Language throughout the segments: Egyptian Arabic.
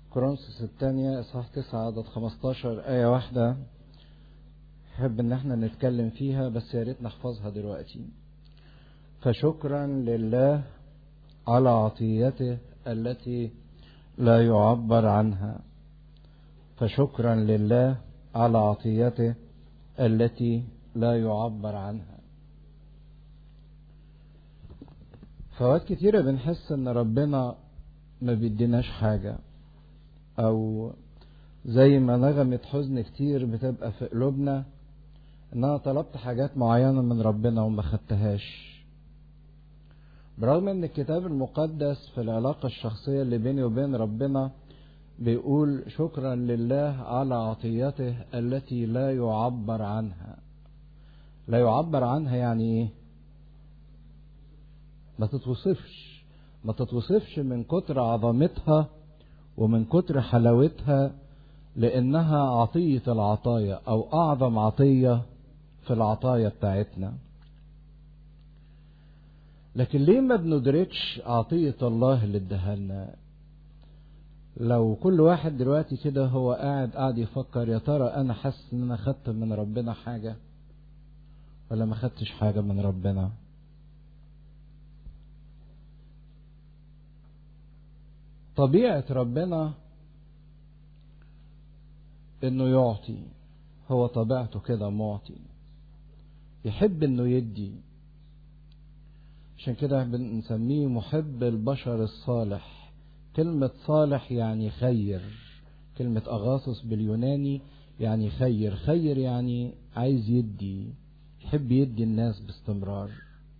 كورنثوس الثانية إصحاح 9 عدد 15 آية واحدة أحب إن احنا نتكلم فيها بس يا ريت نحفظها دلوقتي فشكرا لله على عطيته التي لا يعبر عنها فشكرا لله على عطيته التي لا يعبر عنها فوقت كتيرة بنحس ان ربنا ما بيديناش حاجة او زي ما نغمة حزن كتير بتبقى في قلوبنا ان انا طلبت حاجات معينة من ربنا وما خدتهاش برغم ان الكتاب المقدس في العلاقة الشخصية اللي بيني وبين ربنا بيقول شكرا لله على عطيته التي لا يعبر عنها لا يعبر عنها يعني ايه ما تتوصفش ما تتوصفش من كتر عظمتها ومن كتر حلاوتها لانها عطية العطايا او اعظم عطية في العطايا بتاعتنا لكن ليه ما بندركش عطية الله اللي اداها لنا لو كل واحد دلوقتي كده هو قاعد قاعد يفكر يا ترى انا حاسس ان انا خدت من ربنا حاجة ولا ما خدتش حاجة من ربنا طبيعة ربنا انه يعطي هو طبيعته كده معطي يحب انه يدي عشان كده بنسميه محب البشر الصالح كلمة صالح يعني خير كلمة أغاثس باليوناني يعني خير خير يعني عايز يدي يحب يدي الناس باستمرار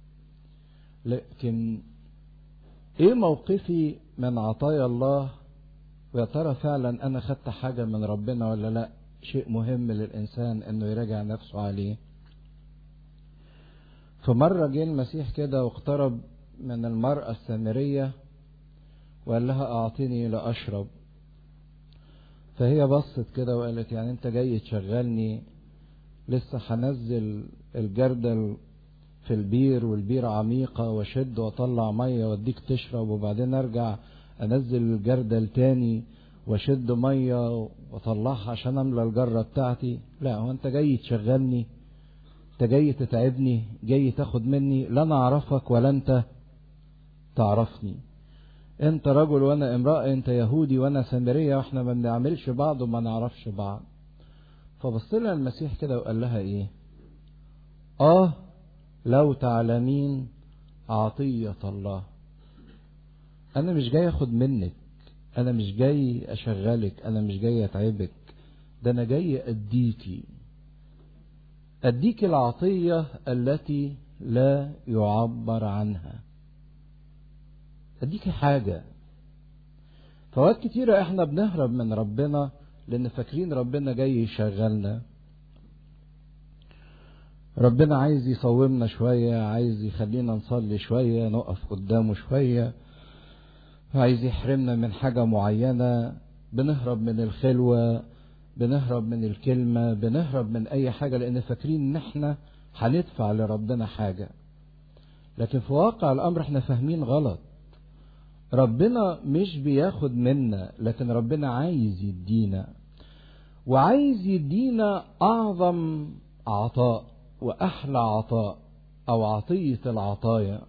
لكن ايه موقفي من عطايا الله ويا ترى فعلا انا خدت حاجة من ربنا ولا لا شيء مهم للانسان انه يراجع نفسه عليه فمرة جه المسيح كده واقترب من المرأة السامرية وقال لها أعطيني لأشرب فهي بصت كده وقالت يعني أنت جاي تشغلني لسه هنزل الجردل في البير والبير عميقة واشد واطلع مية واديك تشرب وبعدين ارجع انزل الجردل تاني واشد مية واطلعها عشان املى الجرة بتاعتي لا هو انت جاي تشغلني انت جاي تتعبني جاي تاخد مني لا انا اعرفك ولا انت تعرفني انت رجل وانا امرأة انت يهودي وانا سامرية واحنا ما بنعملش بعض وما نعرفش بعض فبص لها المسيح كده وقال لها ايه اه لو تعلمين عطية الله انا مش جاي اخد منك انا مش جاي اشغلك انا مش جاي اتعبك ده انا جاي اديكي اديك العطية التي لا يعبر عنها اديكي حاجة فوقت كتيرة احنا بنهرب من ربنا لان فاكرين ربنا جاي يشغلنا ربنا عايز يصومنا شوية عايز يخلينا نصلي شوية نقف قدامه شوية عايز يحرمنا من حاجة معينة بنهرب من الخلوة بنهرب من الكلمة بنهرب من أي حاجة لأن فاكرين إن إحنا هندفع لربنا حاجة لكن في واقع الأمر إحنا فاهمين غلط ربنا مش بياخد منا لكن ربنا عايز يدينا وعايز يدينا أعظم عطاء وأحلى عطاء أو عطية العطايا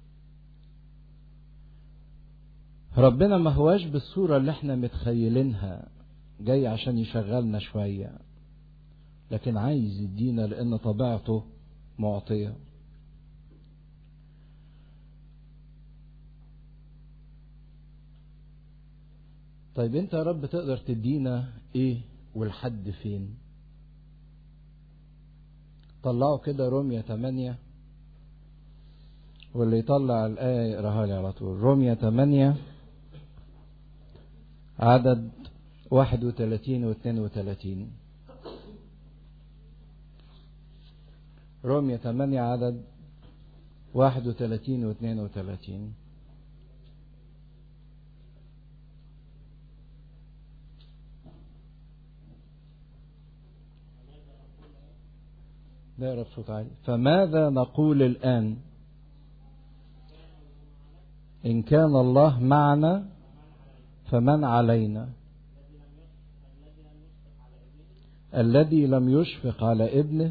ربنا ما هواش بالصورة اللي احنا متخيلينها جاي عشان يشغلنا شوية لكن عايز يدينا لأن طبيعته معطية طيب انت يا رب تقدر تدينا ايه والحد فين طلعوا كده رومية 8 واللي يطلع الآية يقراها لي على طول رومية 8 عدد 31 و 32 رومية 8 عدد 31 و 32 نقرا بصوت عالي فماذا نقول الآن إن كان الله معنا فمن علينا الذي لم يشفق على ابنه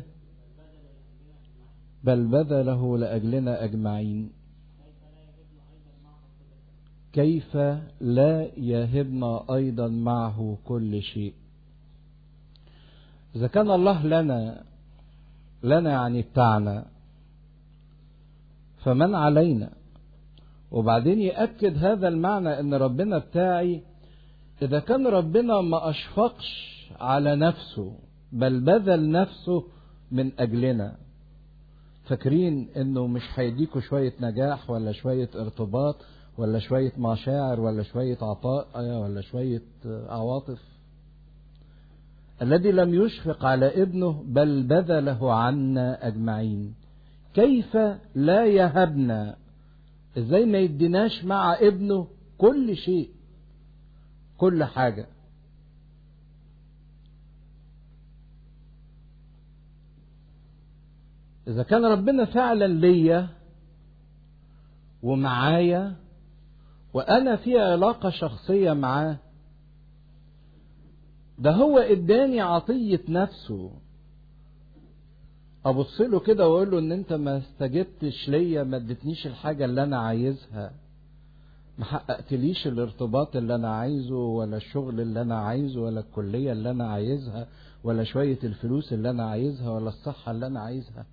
بل بذله لأجلنا أجمعين كيف لا يهبنا أيضا معه كل شيء إذا كان الله لنا لنا يعني بتاعنا فمن علينا وبعدين يأكد هذا المعنى ان ربنا بتاعي اذا كان ربنا ما اشفقش على نفسه بل بذل نفسه من اجلنا فاكرين انه مش هيديكوا شوية نجاح ولا شوية ارتباط ولا شوية مشاعر ولا شوية عطاء ولا شوية عواطف الذي لم يشفق على ابنه بل بذله عنا اجمعين كيف لا يهبنا ازاي ما يديناش مع ابنه كل شيء كل حاجة إذا كان ربنا فعلا ليا ومعايا وأنا في علاقة شخصية معاه ده هو اداني عطية نفسه ابص له كده واقول له ان انت ما استجبتش ليا ما اديتنيش الحاجه اللي انا عايزها ما حققتليش الارتباط اللي انا عايزه ولا الشغل اللي انا عايزه ولا الكليه اللي انا عايزها ولا شويه الفلوس اللي انا عايزها ولا الصحه اللي انا عايزها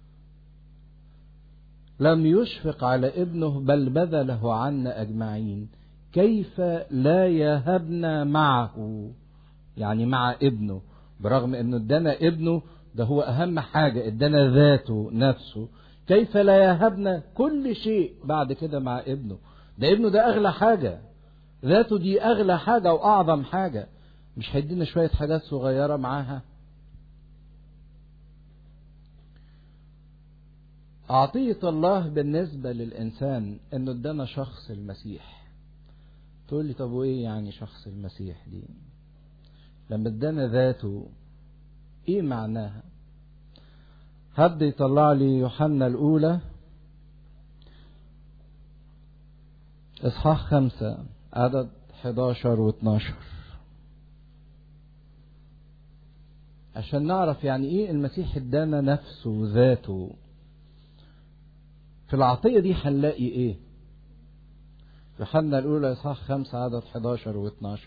لم يشفق على ابنه بل بذله عنا اجمعين كيف لا يهبنا معه يعني مع ابنه برغم انه ادانا ابنه ده هو أهم حاجة ادانا ذاته نفسه كيف لا يهبنا كل شيء بعد كده مع ابنه ده ابنه ده أغلى حاجة ذاته دي أغلى حاجة وأعظم حاجة مش هيدينا شوية حاجات صغيرة معاها عطية الله بالنسبة للإنسان إنه ادانا شخص المسيح تقول لي طب وإيه يعني شخص المسيح دي لما ادانا ذاته ايه معناها حد يطلع لي يوحنا الاولى اصحاح خمسة عدد 11 و 12 عشان نعرف يعني ايه المسيح ادانا نفسه وذاته في العطية دي هنلاقي ايه يوحنا الاولى اصحاح خمسة عدد 11 و 12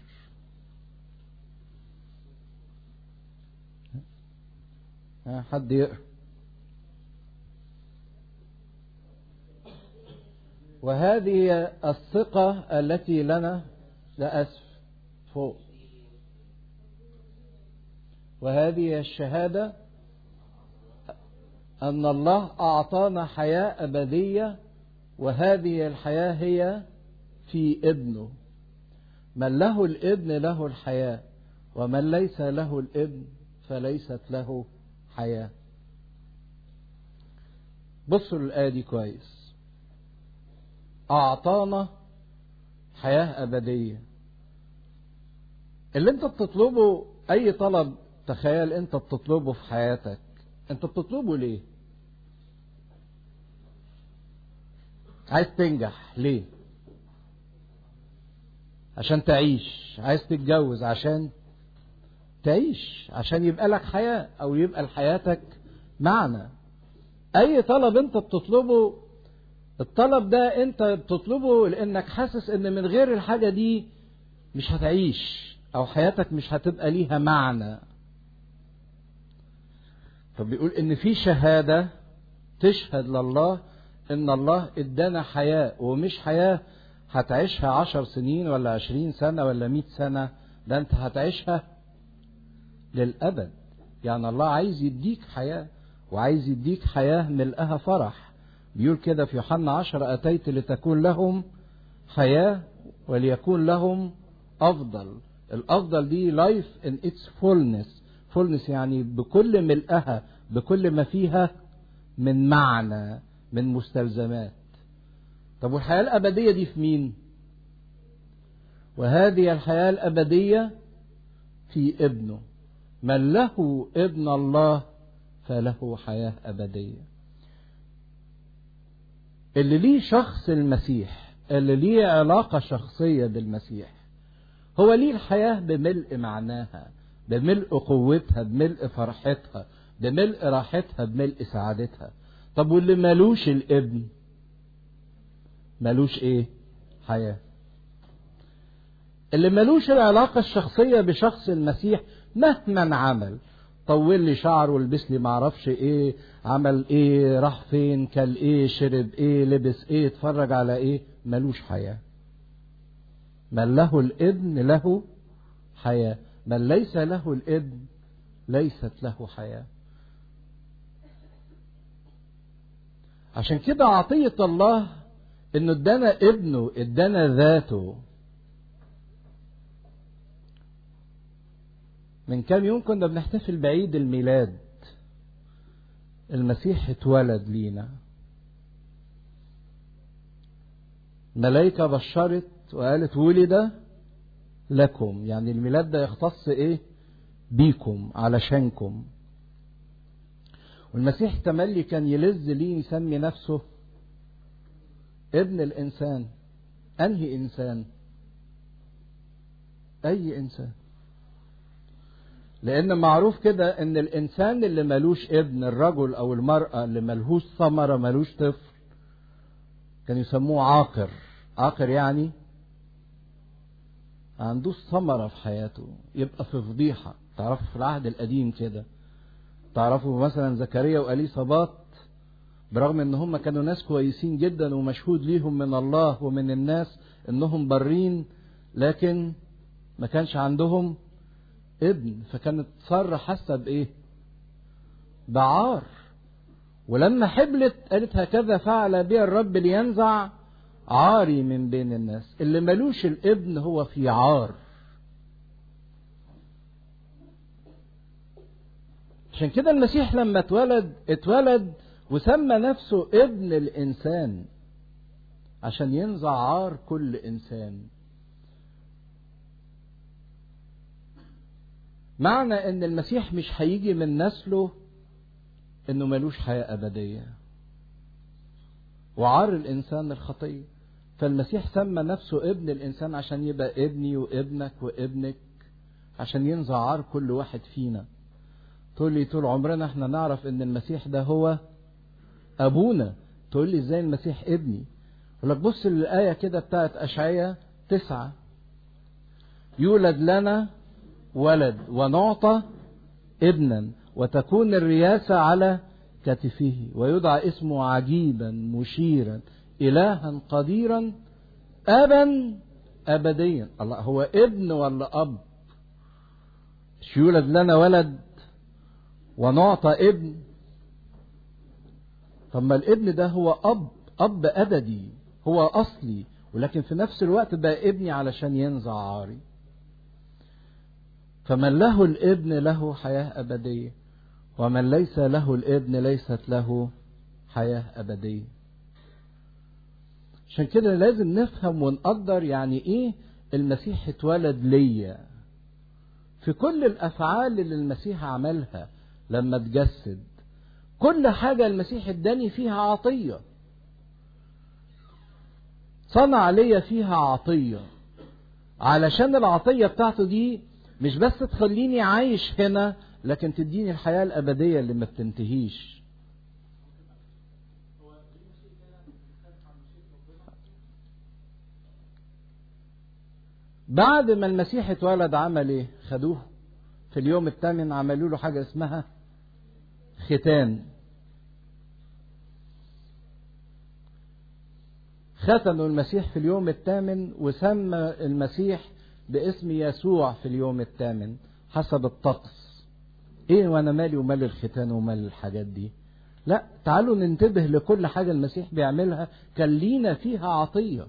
حد يقرا وهذه الثقة التي لنا لا أسف فوق وهذه الشهادة أن الله أعطانا حياة أبدية وهذه الحياة هي في ابنه من له الابن له الحياة ومن ليس له الابن فليست له حياة بصوا للآية دي كويس أعطانا حياة أبدية اللي أنت بتطلبه أي طلب تخيل أنت بتطلبه في حياتك أنت بتطلبه ليه؟ عايز تنجح ليه؟ عشان تعيش عايز تتجوز عشان تعيش عشان يبقى لك حياة أو يبقى لحياتك معنى أي طلب أنت بتطلبه الطلب ده أنت بتطلبه لأنك حاسس إن من غير الحاجة دي مش هتعيش أو حياتك مش هتبقى ليها معنى فبيقول إن في شهادة تشهد لله إن الله إدانا حياة ومش حياة هتعيشها عشر سنين ولا عشرين سنة ولا مئة سنة ده أنت هتعيشها للأبد يعني الله عايز يديك حياة وعايز يديك حياة ملئها فرح بيقول كده في يوحنا عشر أتيت لتكون لهم حياة وليكون لهم أفضل الأفضل دي life in its fullness fullness يعني بكل ملئها بكل ما فيها من معنى من مستلزمات طب والحياة الأبدية دي في مين وهذه الحياة الأبدية في ابنه من له ابن الله فله حياة أبدية اللي ليه شخص المسيح اللي ليه علاقة شخصية بالمسيح هو ليه الحياة بملء معناها بملء قوتها بملء فرحتها بملء راحتها بملء سعادتها طب واللي مالوش الابن مالوش ايه حياة اللي مالوش العلاقة الشخصية بشخص المسيح مهما عمل طول لي شعره ولبس لي معرفش ايه عمل ايه راح فين كل ايه شرب ايه لبس ايه اتفرج على ايه ملوش حياة من له الابن له حياة من ليس له الابن ليست له حياة عشان كده عطية الله انه ادانا ابنه ادانا ذاته من كام يوم كنا بنحتفل بعيد الميلاد المسيح اتولد لينا ملائكة بشرت وقالت ولد لكم يعني الميلاد ده يختص ايه بيكم علشانكم والمسيح تملي كان يلذ ليه يسمي نفسه ابن الانسان انهي انسان اي انسان لان معروف كده ان الانسان اللي ملوش ابن الرجل او المرأة اللي ملهوش ثمرة ملوش طفل كانوا يسموه عاقر عاقر يعني عندوش ثمرة في حياته يبقى في فضيحة تعرفوا في العهد القديم كده تعرفوا مثلا زكريا وأليصابات برغم ان هم كانوا ناس كويسين جدا ومشهود ليهم من الله ومن الناس انهم برين لكن ما كانش عندهم ابن فكانت سارة حاسة بايه بعار ولما حبلت قالت هكذا فعل بي الرب لينزع عاري من بين الناس اللي ملوش الابن هو في عار عشان كده المسيح لما اتولد اتولد وسمى نفسه ابن الانسان عشان ينزع عار كل انسان معنى ان المسيح مش هيجي من نسله انه ملوش حياه ابديه وعار الانسان الخطيه فالمسيح سمى نفسه ابن الانسان عشان يبقى ابني وابنك وابنك عشان ينزع عار كل واحد فينا تقول لي طول عمرنا احنا نعرف ان المسيح ده هو ابونا تقول لي ازاي المسيح ابني اقول لك بص للايه كده بتاعت اشعياء تسعة يولد لنا ولد ونعطى ابنا وتكون الرياسة على كتفه ويدعى اسمه عجيبا مشيرا إلها قديرا أبا أبديا الله هو ابن ولا أب مش يولد لنا ولد ونعطى ابن طب ما الابن ده هو أب أب أبدي هو أصلي ولكن في نفس الوقت بقى ابني علشان ينزع عاري فمن له الابن له حياة أبدية ومن ليس له الابن ليست له حياة أبدية عشان كده لازم نفهم ونقدر يعني ايه المسيح اتولد ليا في كل الافعال اللي المسيح عملها لما اتجسد كل حاجة المسيح اداني فيها عطية صنع ليا فيها عطية علشان العطية بتاعته دي مش بس تخليني عايش هنا لكن تديني الحياة الأبدية اللي ما بتنتهيش بعد ما المسيح اتولد عمل ايه خدوه في اليوم الثامن عملوا له حاجة اسمها ختان ختنوا المسيح في اليوم الثامن وسمى المسيح باسم يسوع في اليوم الثامن حسب الطقس ايه وانا مالي ومال الختان ومال الحاجات دي لا تعالوا ننتبه لكل حاجة المسيح بيعملها كان لينا فيها عطية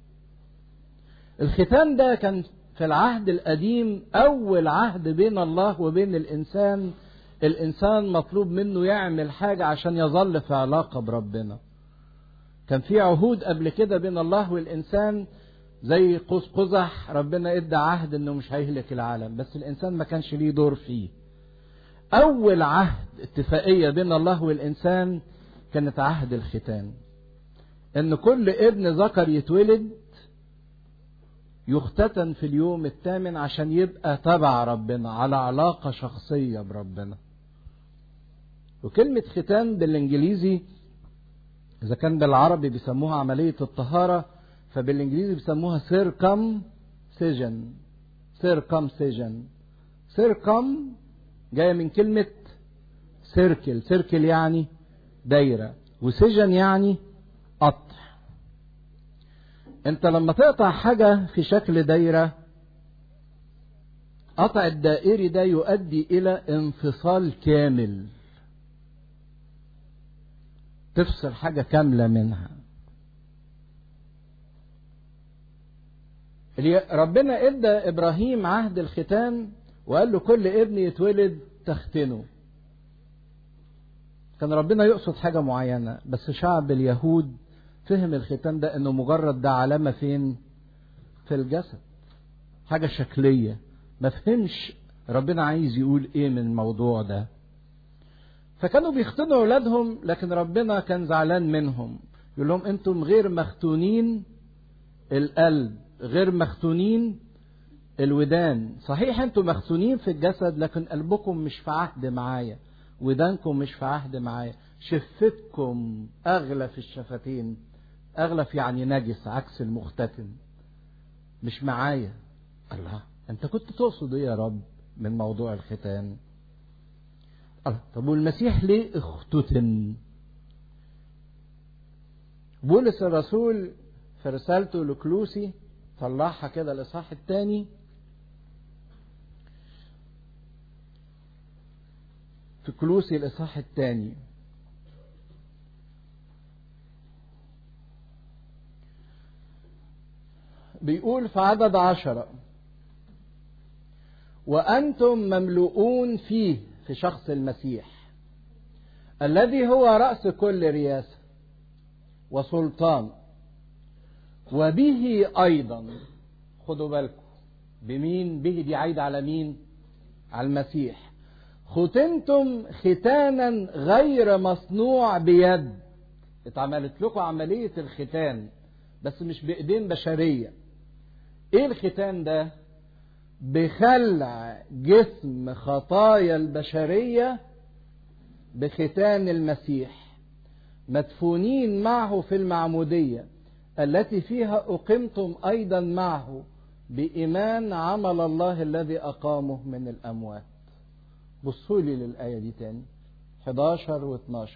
الختان ده كان في العهد القديم أول عهد بين الله وبين الإنسان الإنسان مطلوب منه يعمل حاجة عشان يظل في علاقة بربنا كان في عهود قبل كده بين الله والإنسان زي قوس قزح ربنا ادى عهد انه مش هيهلك العالم بس الانسان ما كانش ليه دور فيه اول عهد اتفاقيه بين الله والانسان كانت عهد الختان ان كل ابن ذكر يتولد يختتن في اليوم الثامن عشان يبقى تبع ربنا على علاقة شخصية بربنا وكلمة ختان بالانجليزي اذا كان بالعربي بيسموها عملية الطهارة فبالانجليزي بيسموها سيركم سيجن سيركم سيجن سيركم جاية من كلمة سيركل سيركل يعني دايرة وسجن يعني قطع انت لما تقطع حاجة في شكل دايرة قطع الدائري ده يؤدي الى انفصال كامل تفصل حاجة كاملة منها ربنا ادى ابراهيم عهد الختان وقال له كل ابن يتولد تختنه كان ربنا يقصد حاجة معينة بس شعب اليهود فهم الختان ده انه مجرد ده علامة فين في الجسد حاجة شكلية ما فهمش ربنا عايز يقول ايه من الموضوع ده فكانوا بيختنوا اولادهم لكن ربنا كان زعلان منهم يقول لهم انتم غير مختونين القلب غير مختونين الودان صحيح انتم مختونين في الجسد لكن قلبكم مش في عهد معايا ودانكم مش في عهد معايا شفتكم اغلى في الشفتين اغلف يعني نجس عكس المختتن مش معايا الله انت كنت تقصد ايه يا رب من موضوع الختان الله طب والمسيح ليه اختتن بولس الرسول في رسالته لكلوسي طلعها كده الاصحاح الثاني في كلوسي الاصحاح الثاني بيقول في عدد عشرة وأنتم مملؤون فيه في شخص المسيح الذي هو رأس كل رياسة وسلطان وبه أيضا خدوا بالكم بمين به دي عايدة على مين على المسيح ختنتم ختانا غير مصنوع بيد اتعملت لكم عملية الختان بس مش بإيدين بشرية ايه الختان ده بخلع جسم خطايا البشرية بختان المسيح مدفونين معه في المعمودية التي فيها أقمتم أيضا معه بإيمان عمل الله الذي أقامه من الأموات بصوا لي للآية دي تاني 11 و 12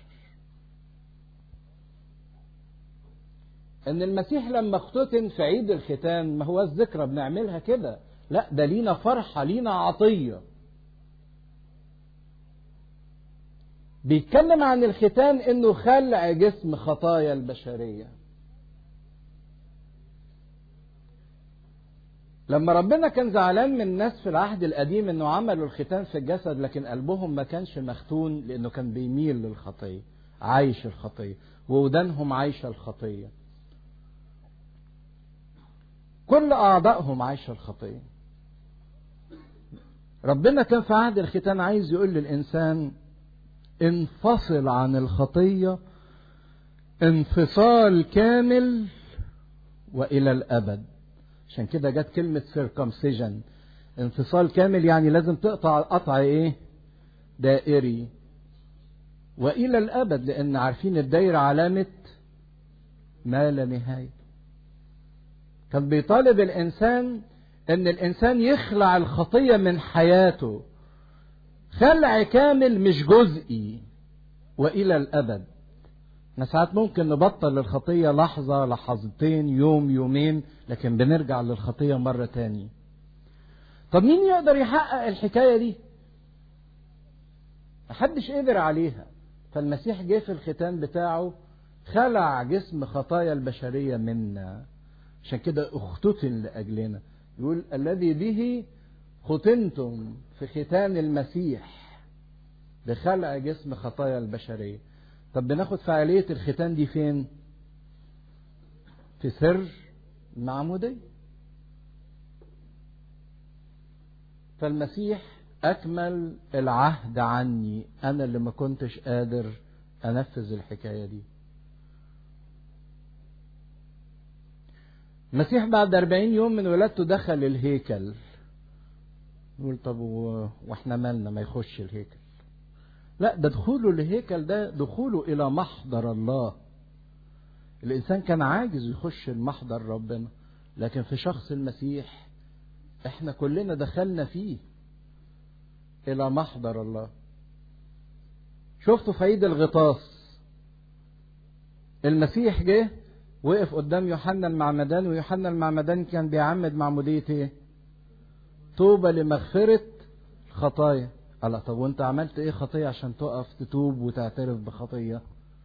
ان المسيح لما اختتن في عيد الختان ما هو الذكرى بنعملها كده لا ده لينا فرحة لينا عطية بيتكلم عن الختان انه خلع جسم خطايا البشرية لما ربنا كان زعلان من الناس في العهد القديم انه عملوا الختان في الجسد لكن قلبهم ما كانش مختون لانه كان بيميل للخطية عايش الخطية وودانهم عايشة الخطية كل أعضائهم عايشة الخطية ربنا كان في عهد الختان عايز يقول للإنسان انفصل عن الخطية انفصال كامل وإلى الأبد عشان كده جت كلمة سيركمسيجن انفصال كامل يعني لازم تقطع قطع ايه دائري وإلى الأبد لأن عارفين الدايرة علامة ما لا نهاية كان بيطالب الإنسان إن الإنسان يخلع الخطية من حياته خلع كامل مش جزئي وإلى الأبد احنا ساعات ممكن نبطل الخطية لحظة لحظتين يوم يومين لكن بنرجع للخطية مرة تاني طب مين يقدر يحقق الحكاية دي محدش قدر عليها فالمسيح جه في الختان بتاعه خلع جسم خطايا البشرية منا عشان كده اختتن لأجلنا يقول الذي به ختنتم في ختان المسيح بخلع جسم خطايا البشرية طب بناخد فعالية الختان دي فين في سر المعمودية فالمسيح أكمل العهد عني أنا اللي ما كنتش قادر أنفذ الحكاية دي المسيح بعد أربعين يوم من ولادته دخل الهيكل يقول طب واحنا مالنا ما يخش الهيكل لا ده دخوله الهيكل ده دخوله إلى محضر الله الإنسان كان عاجز يخش المحضر ربنا لكن في شخص المسيح احنا كلنا دخلنا فيه إلى محضر الله شفتوا في عيد الغطاس المسيح جه وقف قدام يوحنا المعمدان ويوحنا المعمدان كان بيعمد معمودية ايه؟ توبة لمغفرة الخطايا. الله طب وانت عملت ايه خطية عشان تقف تتوب وتعترف بخطية؟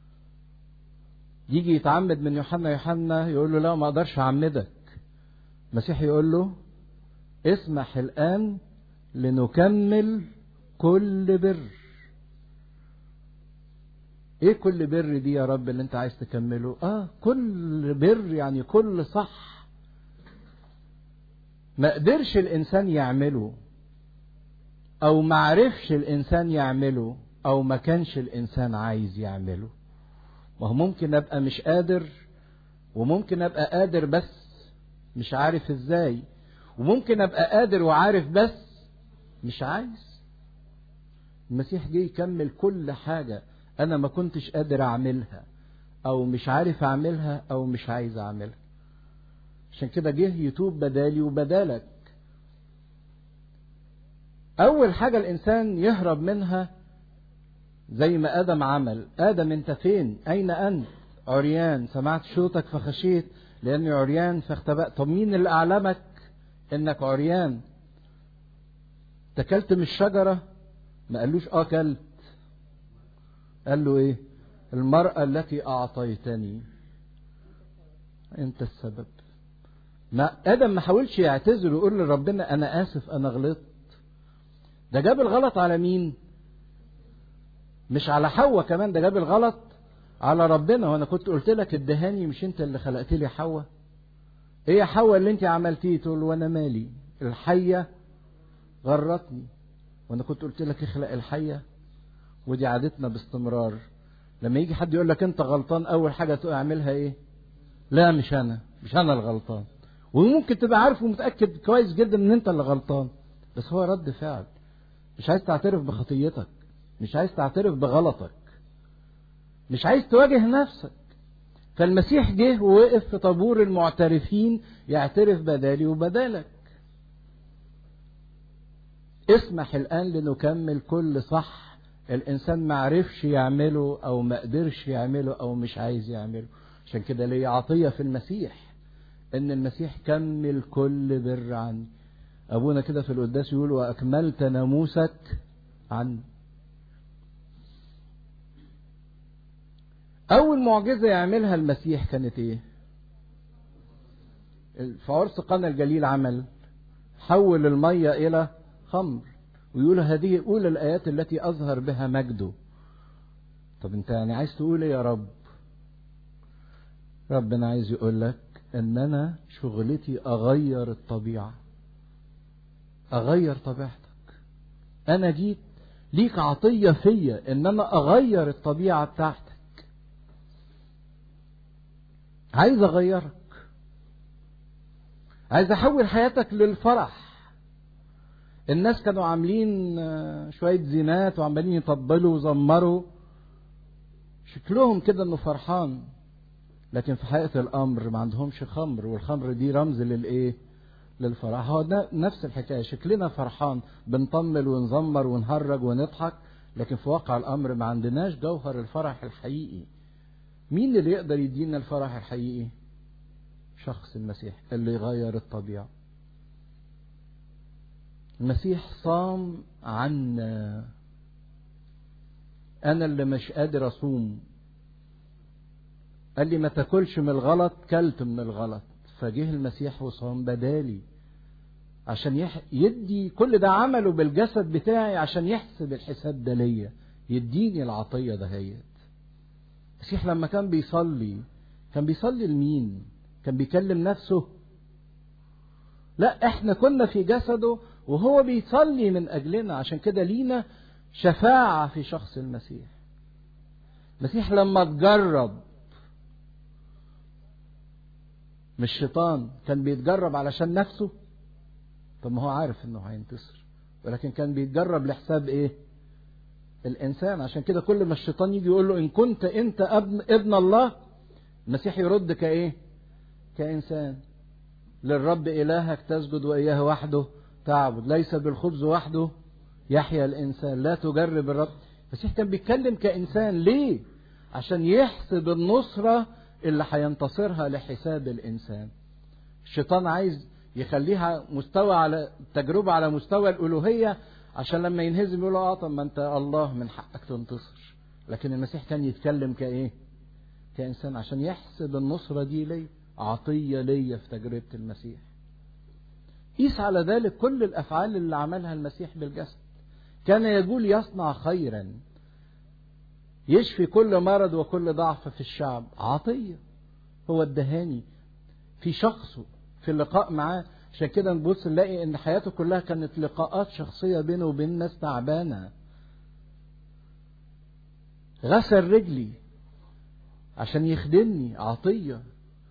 يجي يتعمد من يوحنا يوحنا يقول له لا ما اقدرش اعمدك. المسيح يقول له اسمح الان لنكمل كل بر. ايه كل بر دي يا رب اللي انت عايز تكمله اه كل بر يعني كل صح ما قدرش الانسان يعمله او ما عرفش الانسان يعمله او ما كانش الانسان عايز يعمله ما هو ممكن ابقى مش قادر وممكن ابقى قادر بس مش عارف ازاي وممكن ابقى قادر وعارف بس مش عايز المسيح جه يكمل كل حاجه انا ما كنتش قادر اعملها او مش عارف اعملها او مش عايز اعملها عشان كده جه يتوب بدالي وبدالك اول حاجه الانسان يهرب منها زي ما ادم عمل ادم انت فين اين انت عريان سمعت صوتك فخشيت لاني عريان فاختبأت طب مين اللي اعلمك انك عريان تكلت من الشجره ما قالوش اه كلت قال له ايه المرأة التي أعطيتني أنت السبب ما آدم ما حاولش يعتذر ويقول لربنا أنا آسف أنا غلطت ده جاب الغلط على مين مش على حواء كمان ده جاب الغلط على ربنا وانا كنت قلت لك ادهاني مش انت اللي خلقت لي حواء ايه يا حواء اللي انت عملتيه تقول وانا مالي الحيه غرتني وانا كنت قلت لك اخلق الحيه ودي عادتنا باستمرار لما يجي حد يقول لك انت غلطان اول حاجه تعملها ايه لا مش انا مش انا الغلطان وممكن تبقى عارف ومتاكد كويس جدا ان انت اللي غلطان بس هو رد فعل مش عايز تعترف بخطيتك مش عايز تعترف بغلطك مش عايز تواجه نفسك فالمسيح جه ووقف في طابور المعترفين يعترف بدالي وبدالك اسمح الان لنكمل كل صح الانسان ما عرفش يعمله او ما قدرش يعمله او مش عايز يعمله عشان كده ليه عطيه في المسيح ان المسيح كمل كل بر عني ابونا كده في القداس يقول واكملت ناموسك عني اول معجزه يعملها المسيح كانت ايه في عرس قنا الجليل عمل حول الميه الى خمر ويقول هذه أولى الآيات التي أظهر بها مجده طب أنت يعني عايز تقول إيه يا رب ربنا عايز يقول لك إن أنا شغلتي أغير الطبيعة أغير طبيعتك أنا جيت ليك عطية فيا إن أنا أغير الطبيعة بتاعتك عايز أغيرك عايز أحول حياتك للفرح الناس كانوا عاملين شوية زينات وعمالين يطبلوا وزمروا شكلهم كده انه فرحان لكن في حقيقة الأمر ما عندهمش خمر والخمر دي رمز للإيه؟ للفرح هو نفس الحكاية شكلنا فرحان بنطمل ونزمر ونهرج ونضحك لكن في واقع الأمر ما عندناش جوهر الفرح الحقيقي مين اللي يقدر يدينا الفرح الحقيقي؟ شخص المسيح اللي يغير الطبيعه المسيح صام عنا انا اللي مش قادر اصوم قال لي ما تاكلش من الغلط كلت من الغلط فجه المسيح وصام بدالي عشان يح... يدي كل ده عمله بالجسد بتاعي عشان يحسب الحساب ده ليا يديني العطية دهيت المسيح لما كان بيصلي كان بيصلي لمين كان بيكلم نفسه لا احنا كنا في جسده وهو بيصلي من اجلنا عشان كده لينا شفاعة في شخص المسيح المسيح لما تجرب مش الشيطان كان بيتجرب علشان نفسه طب ما هو عارف انه هينتصر ولكن كان بيتجرب لحساب ايه الانسان عشان كده كل ما الشيطان يجي يقول له ان كنت انت ابن ابن الله المسيح يرد كايه كانسان للرب الهك تسجد واياه وحده تعبد ليس بالخبز وحده يحيا الانسان لا تجرب الرب المسيح كان بيتكلم كانسان ليه عشان يحسب النصره اللي هينتصرها لحساب الانسان الشيطان عايز يخليها مستوى على تجربه على مستوى الالوهيه عشان لما ينهزم يقول اه طب ما انت الله من حقك تنتصر لكن المسيح كان يتكلم كايه كانسان عشان يحسب النصره دي ليه عطيه ليا في تجربه المسيح قيس على ذلك كل الافعال اللي عملها المسيح بالجسد كان يقول يصنع خيرا يشفي كل مرض وكل ضعف في الشعب عطيه هو الدهاني في شخصه في اللقاء معاه عشان كده نبص نلاقي ان حياته كلها كانت لقاءات شخصيه بينه وبين ناس تعبانه غسل رجلي عشان يخدمني عطيه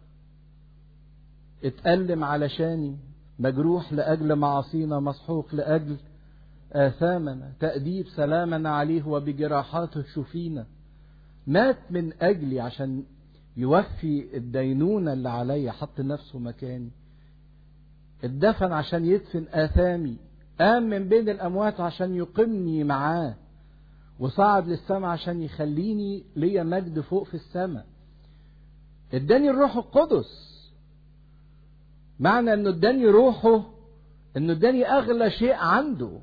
اتألم علشاني مجروح لأجل معاصينا مسحوق لأجل آثامنا تأديب سلامنا عليه وبجراحاته شفينا مات من أجلي عشان يوفي الدينونة اللي عليا حط نفسه مكاني اتدفن عشان يدفن آثامي قام من بين الأموات عشان يقمني معاه وصعد للسماء عشان يخليني ليا مجد فوق في السماء اداني الروح القدس معنى انه اداني روحه انه اداني اغلى شيء عنده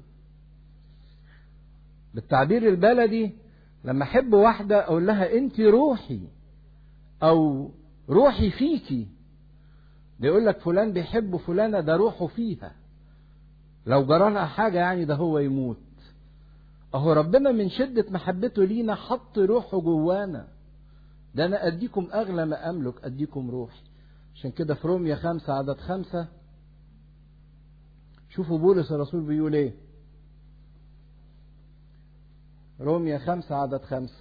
بالتعبير البلدي لما احب واحده اقول لها انت روحي او روحي فيكي ده يقول لك فلان بيحب فلانه ده روحه فيها لو جرى لها حاجه يعني ده هو يموت اهو ربنا من شده محبته لينا حط روحه جوانا ده انا اديكم اغلى ما املك اديكم روحي عشان كده في روميا خمسة عدد خمسة شوفوا بولس الرسول بيقول ايه روميا خمسة عدد خمسة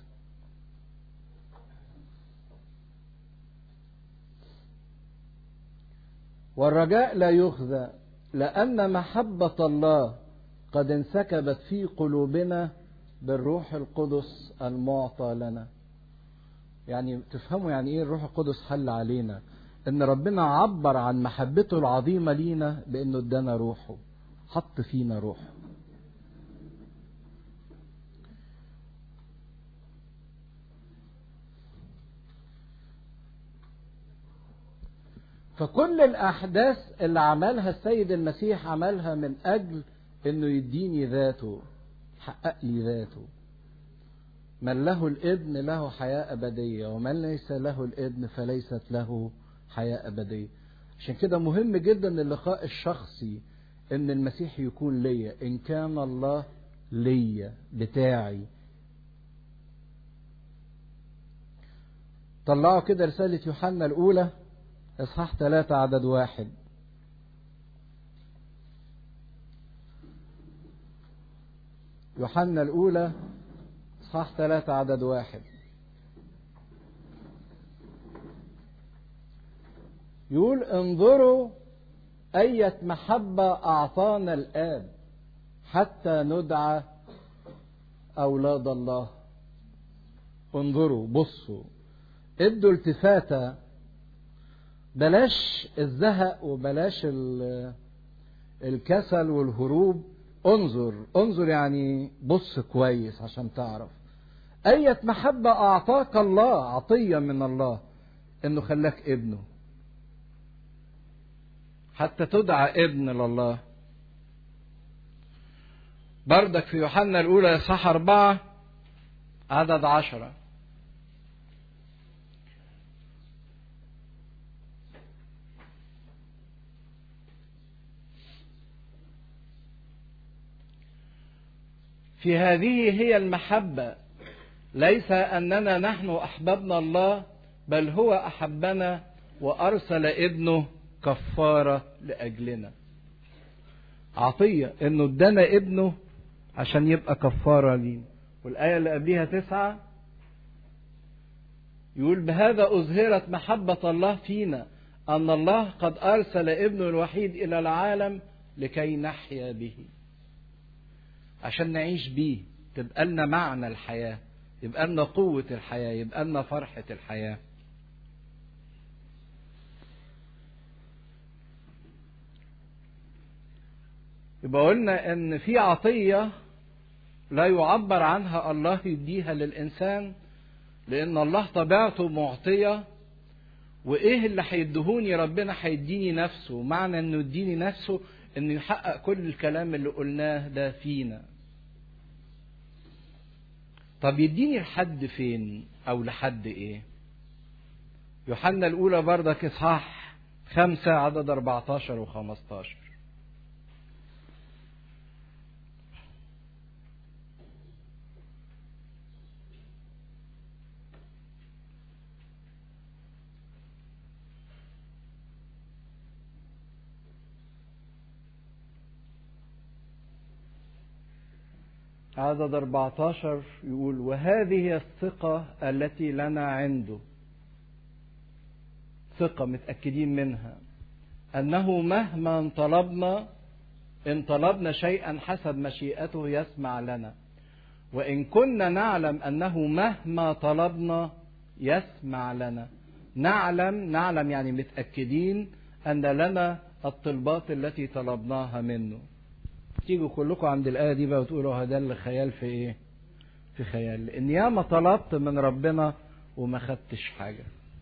والرجاء لا يخزى لأن محبة الله قد انسكبت في قلوبنا بالروح القدس المعطى لنا يعني تفهموا يعني ايه الروح القدس حل علينا ان ربنا عبر عن محبته العظيمه لينا بانه ادانا روحه حط فينا روحه فكل الاحداث اللي عملها السيد المسيح عملها من اجل انه يديني ذاته حقق لي ذاته من له الابن له حياه ابديه ومن ليس له الابن فليست له حياة أبدية عشان كده مهم جدا اللقاء الشخصي ان المسيح يكون ليا ان كان الله ليا بتاعي طلعوا كده رسالة يوحنا الأولى إصحاح ثلاثة عدد واحد يوحنا الأولى إصحاح ثلاثة عدد واحد يقول انظروا أية محبة أعطانا الآب حتى ندعى أولاد الله انظروا بصوا ادوا التفاتة بلاش الزهق وبلاش الكسل والهروب انظر انظر يعني بص كويس عشان تعرف أية محبة أعطاك الله عطية من الله إنه خلاك ابنه حتى تدعى ابن لله بردك في يوحنا الأولى إصحاح أربعة عدد عشرة في هذه هي المحبة ليس أننا نحن أحببنا الله بل هو أحبنا وأرسل ابنه كفارة لأجلنا عطية إنه ادانا ابنه عشان يبقى كفارة لينا والآية اللي قبليها تسعة يقول بهذا أظهرت محبة الله فينا أن الله قد أرسل ابنه الوحيد إلى العالم لكي نحيا به عشان نعيش بيه تبقى لنا معنى الحياة يبقى لنا قوة الحياة يبقى لنا فرحة الحياة يبقى قلنا ان في عطية لا يعبر عنها الله يديها للإنسان لأن الله طبيعته معطية وإيه اللي هيدهوني ربنا هيديني نفسه معنى إنه يديني نفسه إنه يحقق كل الكلام اللي قلناه ده فينا طب يديني لحد فين أو لحد إيه يوحنا الأولى بردك إصحاح خمسة عدد 14 و15 عدد 14 يقول وهذه هي الثقة التي لنا عنده ثقة متأكدين منها أنه مهما طلبنا إن طلبنا شيئا حسب مشيئته يسمع لنا وإن كنا نعلم أنه مهما طلبنا يسمع لنا نعلم نعلم يعني متأكدين أن لنا الطلبات التي طلبناها منه تيجوا كلكم عند الآية دي بقى وتقولوا هذا اللي خيال في إيه؟ في خيال لأن ياما طلبت من ربنا وما خدتش حاجة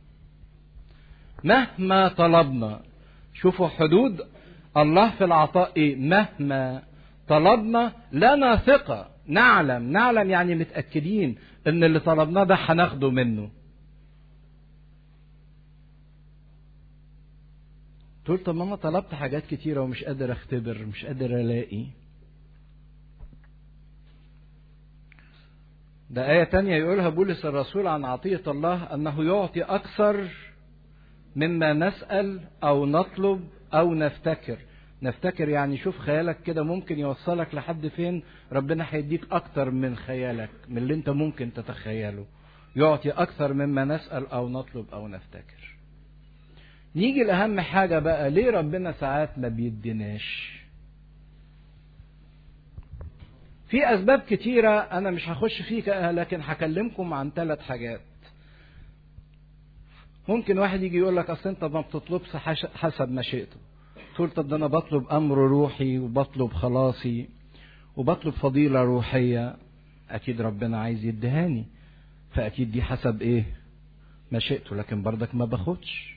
مهما طلبنا شوفوا حدود الله في العطاء إيه؟ مهما طلبنا لنا ثقة نعلم نعلم يعني متأكدين إن اللي طلبناه ده هناخده منه تقول طب ماما طلبت حاجات كتيرة ومش قادر اختبر مش قادر الاقي ده آية تانية يقولها بولس الرسول عن عطية الله أنه يعطي أكثر مما نسأل أو نطلب أو نفتكر نفتكر يعني شوف خيالك كده ممكن يوصلك لحد فين ربنا هيديك أكتر من خيالك من اللي أنت ممكن تتخيله يعطي أكثر مما نسأل أو نطلب أو نفتكر نيجي لأهم حاجة بقى ليه ربنا ساعات ما بيديناش في أسباب كتيرة أنا مش هخش فيها لكن هكلمكم عن ثلاث حاجات ممكن واحد يجي يقول لك أصل أنت ما بتطلبش حسب مشيئته تقول طب ده أنا بطلب أمر روحي وبطلب خلاصي وبطلب فضيلة روحية أكيد ربنا عايز يدهاني فأكيد دي حسب إيه مشيئته لكن برضك ما باخدش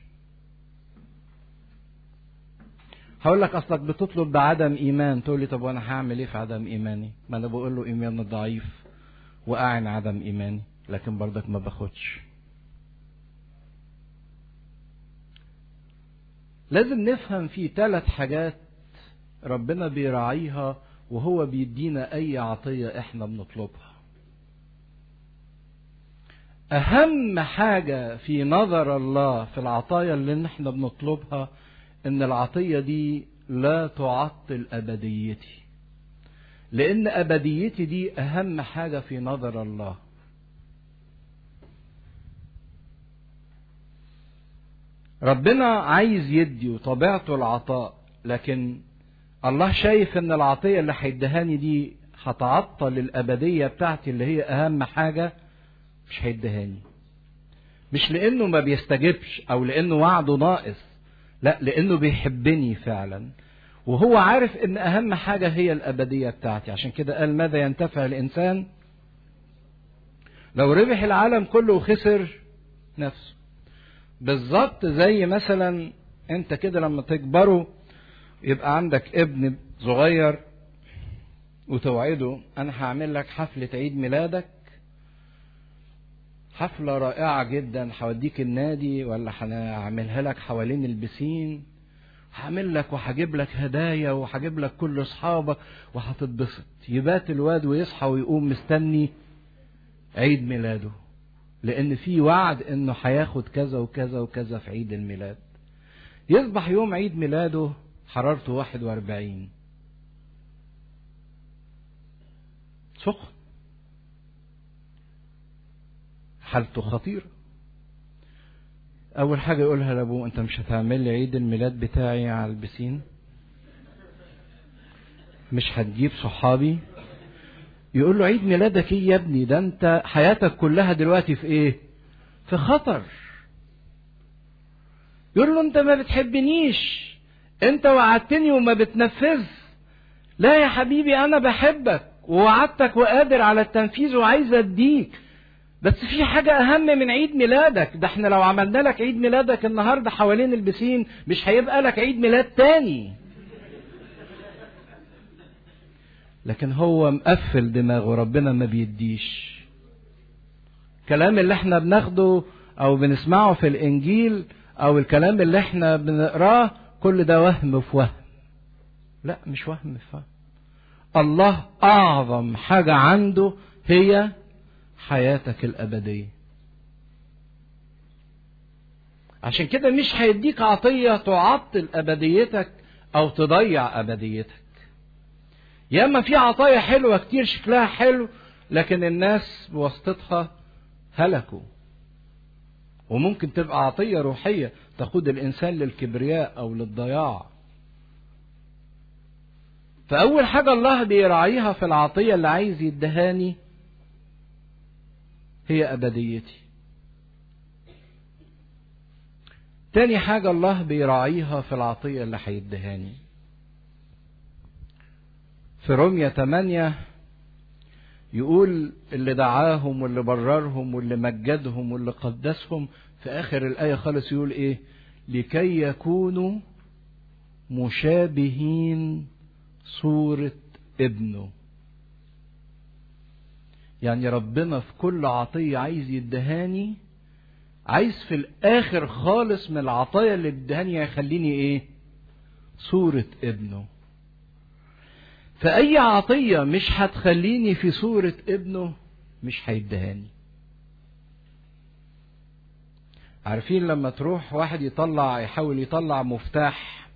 هقول لك اصلك بتطلب بعدم ايمان تقول لي طب وانا هعمل ايه في عدم ايماني ما انا بقول له ايماني ضعيف واعن عدم ايماني لكن برضك ما باخدش لازم نفهم في ثلاث حاجات ربنا بيراعيها وهو بيدينا اي عطية احنا بنطلبها اهم حاجة في نظر الله في العطايا اللي احنا بنطلبها ان العطية دي لا تعطل ابديتي لان ابديتي دي اهم حاجة في نظر الله ربنا عايز يدي وطبيعته العطاء لكن الله شايف ان العطية اللي هيدهاني دي هتعطل الابدية بتاعتي اللي هي اهم حاجة مش هيدهاني مش لانه ما بيستجبش او لانه وعده ناقص لا لانه بيحبني فعلا وهو عارف ان اهم حاجة هي الابدية بتاعتي عشان كده قال ماذا ينتفع الانسان لو ربح العالم كله وخسر نفسه بالظبط زي مثلا انت كده لما تكبروا يبقى عندك ابن صغير وتوعده انا هعمل لك حفلة عيد ميلادك حفلة رائعة جدا هوديك النادي ولا هعملها لك حوالين البسين هعمل لك وهجيب لك هدايا وهجيب لك كل اصحابك وهتتبسط يبات الواد ويصحى ويقوم مستني عيد ميلاده لان في وعد انه هياخد كذا وكذا وكذا في عيد الميلاد يصبح يوم عيد ميلاده حرارته 41 سخن حالته خطيرة اول حاجه يقولها لابوه انت مش هتعمل لي عيد الميلاد بتاعي على البسين مش هتجيب صحابي يقول له عيد ميلادك ايه يا ابني ده انت حياتك كلها دلوقتي في ايه في خطر يقول له انت ما بتحبنيش انت وعدتني وما بتنفذ لا يا حبيبي انا بحبك ووعدتك وقادر على التنفيذ وعايز اديك بس في حاجة أهم من عيد ميلادك ده احنا لو عملنا لك عيد ميلادك النهاردة حوالين البسين مش هيبقى لك عيد ميلاد تاني لكن هو مقفل دماغه ربنا ما بيديش الكلام اللي احنا بناخده او بنسمعه في الانجيل او الكلام اللي احنا بنقراه كل ده وهم في وهم لا مش وهم في وهم الله اعظم حاجة عنده هي حياتك الابدية عشان كده مش هيديك عطية تعطل ابديتك او تضيع ابديتك ياما في عطايا حلوة كتير شكلها حلو لكن الناس بواسطتها هلكوا وممكن تبقى عطية روحية تقود الإنسان للكبرياء أو للضياع فأول حاجة الله بيراعيها في العطية اللي عايز يدهاني هي أبديتي تاني حاجة الله بيراعيها في العطية اللي هيدهاني في رومية 8 يقول اللي دعاهم واللي بررهم واللي مجدهم واللي قدسهم في آخر الآية خالص يقول إيه لكي يكونوا مشابهين صورة ابنه يعني ربنا في كل عطية عايز يدهاني عايز في الآخر خالص من العطايا اللي ادهاني هيخليني إيه صورة ابنه فأي عطية مش هتخليني في صورة ابنه مش هيدهاني عارفين لما تروح واحد يطلع يحاول يطلع مفتاح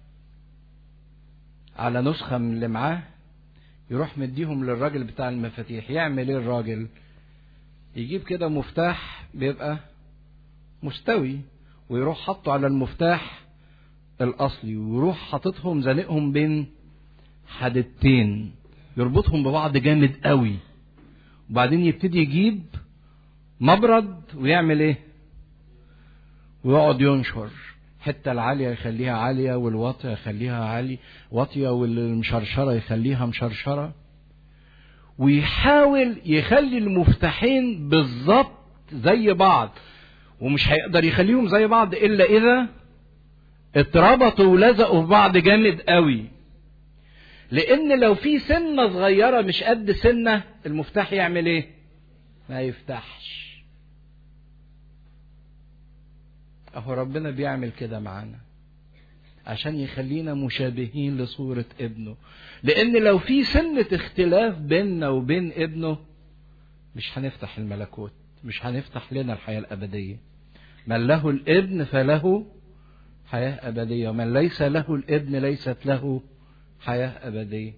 على نسخة من اللي معاه يروح مديهم للراجل بتاع المفاتيح يعمل ايه الراجل يجيب كده مفتاح بيبقى مستوي ويروح حاطه على المفتاح الاصلي ويروح حاططهم زانقهم بين حدتين يربطهم ببعض جامد قوي وبعدين يبتدي يجيب مبرد ويعمل ايه ويقعد ينشر الحتة العالية يخليها عالية والواطية يخليها عالي واطية والمشرشرة يخليها مشرشرة ويحاول يخلي المفتاحين بالظبط زي بعض ومش هيقدر يخليهم زي بعض إلا إذا اتربطوا ولزقوا في بعض جامد قوي لان لو في سنه صغيره مش قد سنه المفتاح يعمل ايه ما يفتحش اهو ربنا بيعمل كده معانا عشان يخلينا مشابهين لصورة ابنه لان لو في سنة اختلاف بيننا وبين ابنه مش هنفتح الملكوت مش هنفتح لنا الحياة الأبدية من له الابن فله حياة أبدية ومن ليس له الابن ليست له حياة أبدية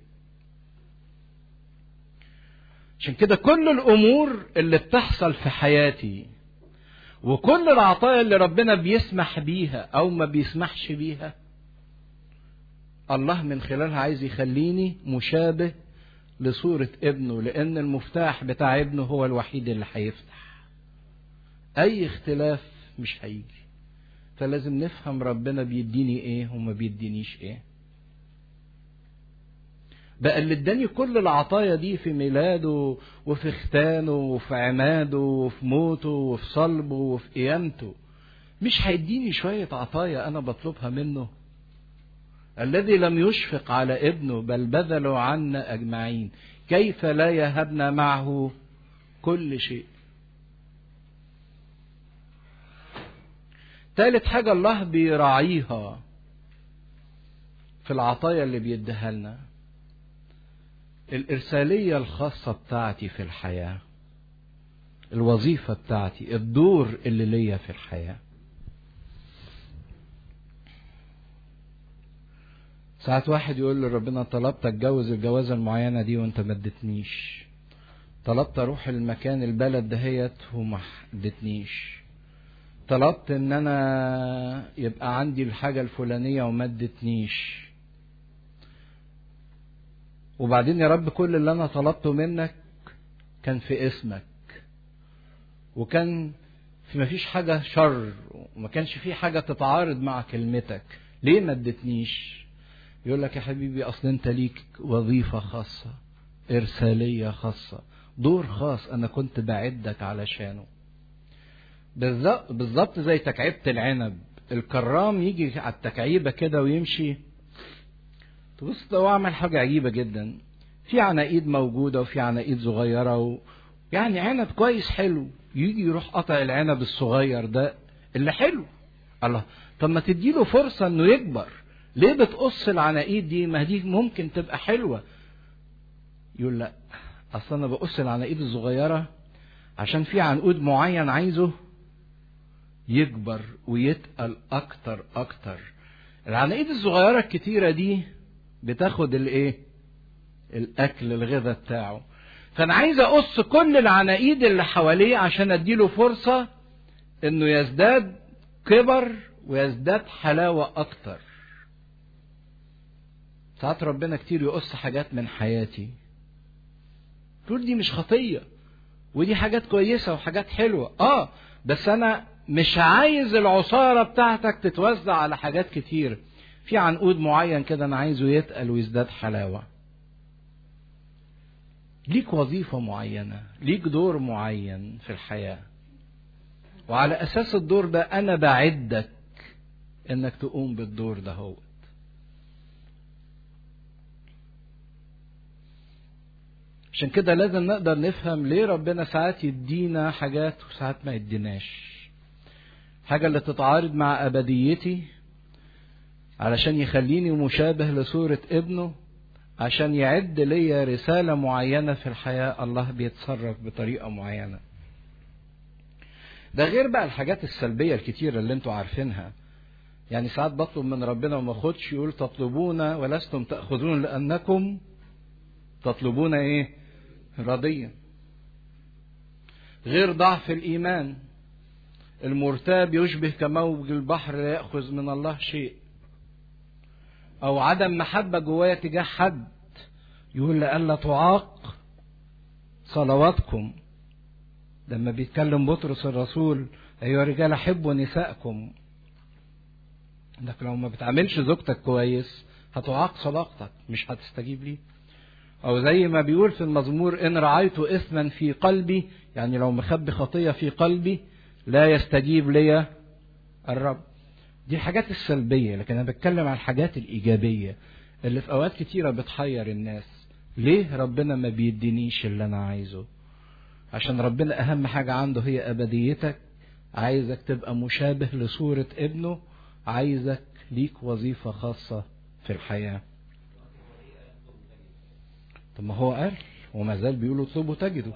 عشان كده كل الأمور اللي بتحصل في حياتي وكل العطايا اللي ربنا بيسمح بيها أو ما بيسمحش بيها الله من خلالها عايز يخليني مشابه لصورة ابنه لأن المفتاح بتاع ابنه هو الوحيد اللي هيفتح أي اختلاف مش هيجي فلازم نفهم ربنا بيديني ايه وما بيدينيش ايه بقى اللي اداني كل العطايا دي في ميلاده وفي ختانه وفي عماده وفي موته وفي صلبه وفي قيامته مش هيديني شوية عطايا أنا بطلبها منه الذي لم يشفق على ابنه بل بذلوا عنا أجمعين كيف لا يهبنا معه كل شيء ثالث حاجة الله بيراعيها في العطايا اللي بيديها لنا الإرسالية الخاصة بتاعتي في الحياة الوظيفة بتاعتي الدور اللي ليا في الحياة ساعات واحد يقول لربنا طلبت اتجوز الجوازة المعينة دي وانت ما اديتنيش طلبت اروح المكان البلد دهيت وما اديتنيش طلبت ان انا يبقى عندي الحاجة الفلانية وما ادتنيش وبعدين يا رب كل اللي انا طلبته منك كان في اسمك وكان في ما فيش حاجة شر وما كانش في حاجة تتعارض مع كلمتك ليه ما ادتنيش يقول لك يا حبيبي اصل انت ليك وظيفة خاصة ارسالية خاصة دور خاص انا كنت بعدك علشانه بالظبط بالظبط زي تكعيبة العنب الكرام يجي على التكعيبة كده ويمشي تبص ده هو عمل حاجة عجيبة جدا في عناقيد موجودة وفي عناقيد صغيرة و... يعني عنب كويس حلو يجي يروح قطع العنب الصغير ده اللي حلو الله طب ما تديله فرصة انه يكبر ليه بتقص العناقيد دي ما دي ممكن تبقى حلوة يقول لا اصل انا بقص العناقيد الصغيرة عشان في عنقود معين عايزه يكبر ويتقل اكتر اكتر العناقيد الصغيرة الكتيرة دي بتاخد الايه الاكل الغذاء بتاعه فانا عايز اقص كل العناقيد اللي حواليه عشان اديله فرصة انه يزداد كبر ويزداد حلاوة اكتر ساعات ربنا كتير يقص حاجات من حياتي تقول دي مش خطية ودي حاجات كويسة وحاجات حلوة اه بس انا مش عايز العصارة بتاعتك تتوزع على حاجات كتير في عنقود معين كده انا عايزه يتقل ويزداد حلاوة ليك وظيفة معينة ليك دور معين في الحياة وعلى اساس الدور ده انا بعدك انك تقوم بالدور ده هو عشان كده لازم نقدر نفهم ليه ربنا ساعات يدينا حاجات وساعات ما يديناش حاجة اللي تتعارض مع أبديتي علشان يخليني مشابه لصورة ابنه عشان يعد ليا رسالة معينة في الحياة الله بيتصرف بطريقة معينة ده غير بقى الحاجات السلبية الكتيرة اللي انتوا عارفينها يعني ساعات بطلب من ربنا وما اخدش يقول تطلبون ولستم تأخذون لأنكم تطلبون ايه رضيا غير ضعف الإيمان المرتاب يشبه كموج البحر لا يأخذ من الله شيء أو عدم محبة جوايا تجاه حد يقول لألا تعاق صلواتكم لما بيتكلم بطرس الرسول أيها الرجال أحبوا نسائكم انك لو ما بتعاملش زوجتك كويس هتعاق صداقتك مش هتستجيب ليه او زي ما بيقول في المزمور ان رعيت اثما في قلبي يعني لو مخبي خطيه في قلبي لا يستجيب لي الرب دي الحاجات السلبيه لكن انا بتكلم عن الحاجات الايجابيه اللي في اوقات كتيره بتحير الناس ليه ربنا ما بيدينيش اللي انا عايزه عشان ربنا اهم حاجه عنده هي ابديتك عايزك تبقى مشابه لصوره ابنه عايزك ليك وظيفه خاصه في الحياه طب ما هو قال وما زال بيقول اطلبوا تجدوا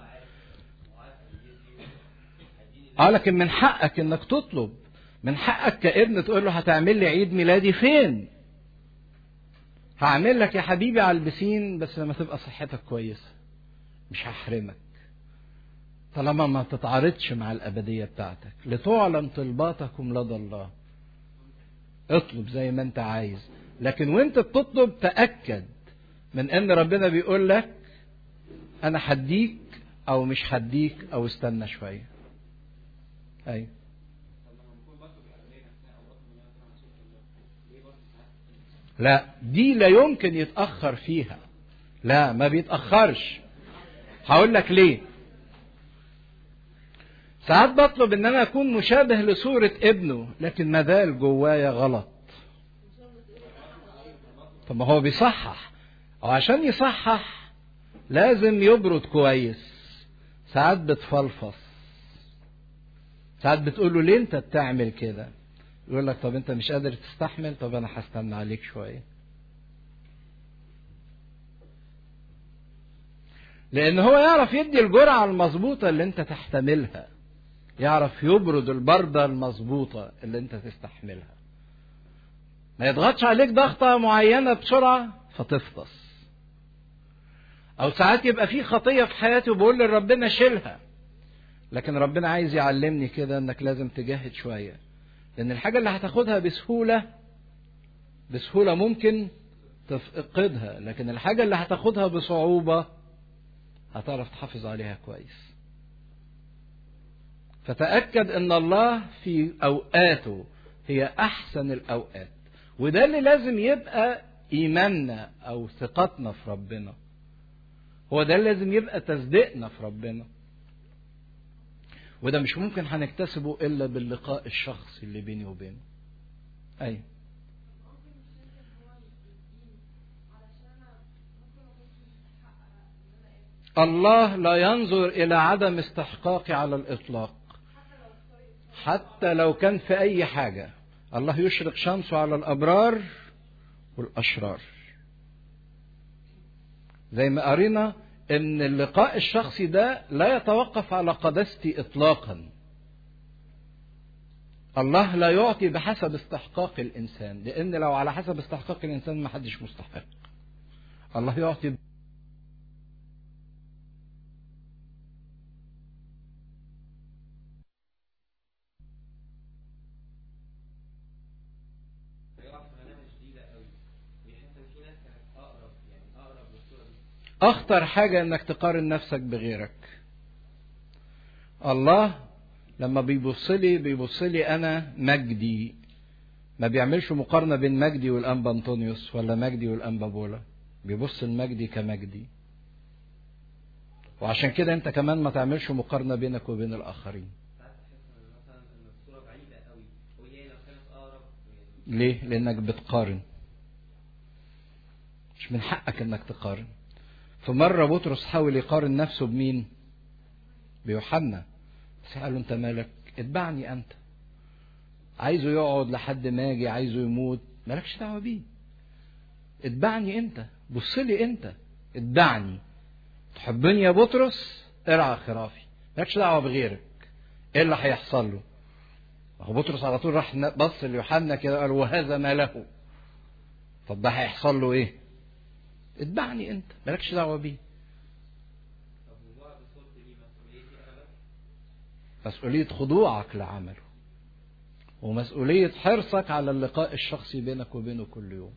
اه لكن من حقك انك تطلب من حقك كابن تقول له هتعمل لي عيد ميلادي فين هعمل لك يا حبيبي على البسين بس لما تبقى صحتك كويسه مش هحرمك طالما ما تتعارضش مع الابديه بتاعتك لتعلم طلباتكم لدى الله اطلب زي ما انت عايز لكن وانت بتطلب تاكد من ان ربنا بيقول لك انا هديك او مش هديك او استنى شويه ايوه لا دي لا يمكن يتاخر فيها لا ما بيتاخرش هقول لك ليه ساعات بطلب ان انا اكون مشابه لصوره ابنه لكن ما زال جوايا غلط طب ما هو بيصحح وعشان يصحح لازم يبرد كويس ساعات بتفلفص ساعات بتقول له ليه انت بتعمل كده يقول لك طب انت مش قادر تستحمل طب انا هستنى عليك شويه لان هو يعرف يدي الجرعه المظبوطه اللي انت تحتملها يعرف يبرد البرده المظبوطه اللي انت تستحملها ما يضغطش عليك ضغطه معينه بسرعه فتفطس او ساعات يبقى في خطيه في حياتي وبقول لربنا شيلها لكن ربنا عايز يعلمني كده انك لازم تجاهد شويه لان الحاجه اللي هتاخدها بسهوله بسهوله ممكن تفقدها لكن الحاجه اللي هتاخدها بصعوبه هتعرف تحافظ عليها كويس فتاكد ان الله في اوقاته هي احسن الاوقات وده اللي لازم يبقى ايماننا او ثقتنا في ربنا هو ده اللي لازم يبقى تصديقنا في ربنا وده مش ممكن هنكتسبه الا باللقاء الشخصي اللي بيني وبينه ايوه الله لا ينظر الى عدم استحقاقي على الاطلاق حتى لو كان في اي حاجه الله يشرق شمسه على الابرار والاشرار زي ما قرينا ان اللقاء الشخصي ده لا يتوقف على قداستي اطلاقا الله لا يعطي بحسب استحقاق الانسان لان لو على حسب استحقاق الانسان ما حدش مستحق الله يعطي اخطر حاجة انك تقارن نفسك بغيرك الله لما بيبص لي بيبص لي انا مجدي ما بيعملش مقارنة بين مجدي والانبا انطونيوس ولا مجدي والانبا بولا بيبص لمجدي كمجدي وعشان كده انت كمان ما تعملش مقارنة بينك وبين الاخرين ليه لانك بتقارن مش من حقك انك تقارن فمرة بطرس حاول يقارن نفسه بمين بيوحنا بس قال له انت مالك اتبعني انت عايزه يقعد لحد ما اجي عايزه يموت مالكش دعوه بيه اتبعني انت بص لي انت اتبعني تحبني يا بطرس ارعى خرافي مالكش دعوه بغيرك ايه اللي هيحصل له هو بطرس على طول راح بص ليوحنا كده قال وهذا ما له طب ده هيحصل له ايه اتبعني انت مالكش دعوه بيه مسؤولية خضوعك لعمله ومسؤولية حرصك على اللقاء الشخصي بينك وبينه كل يوم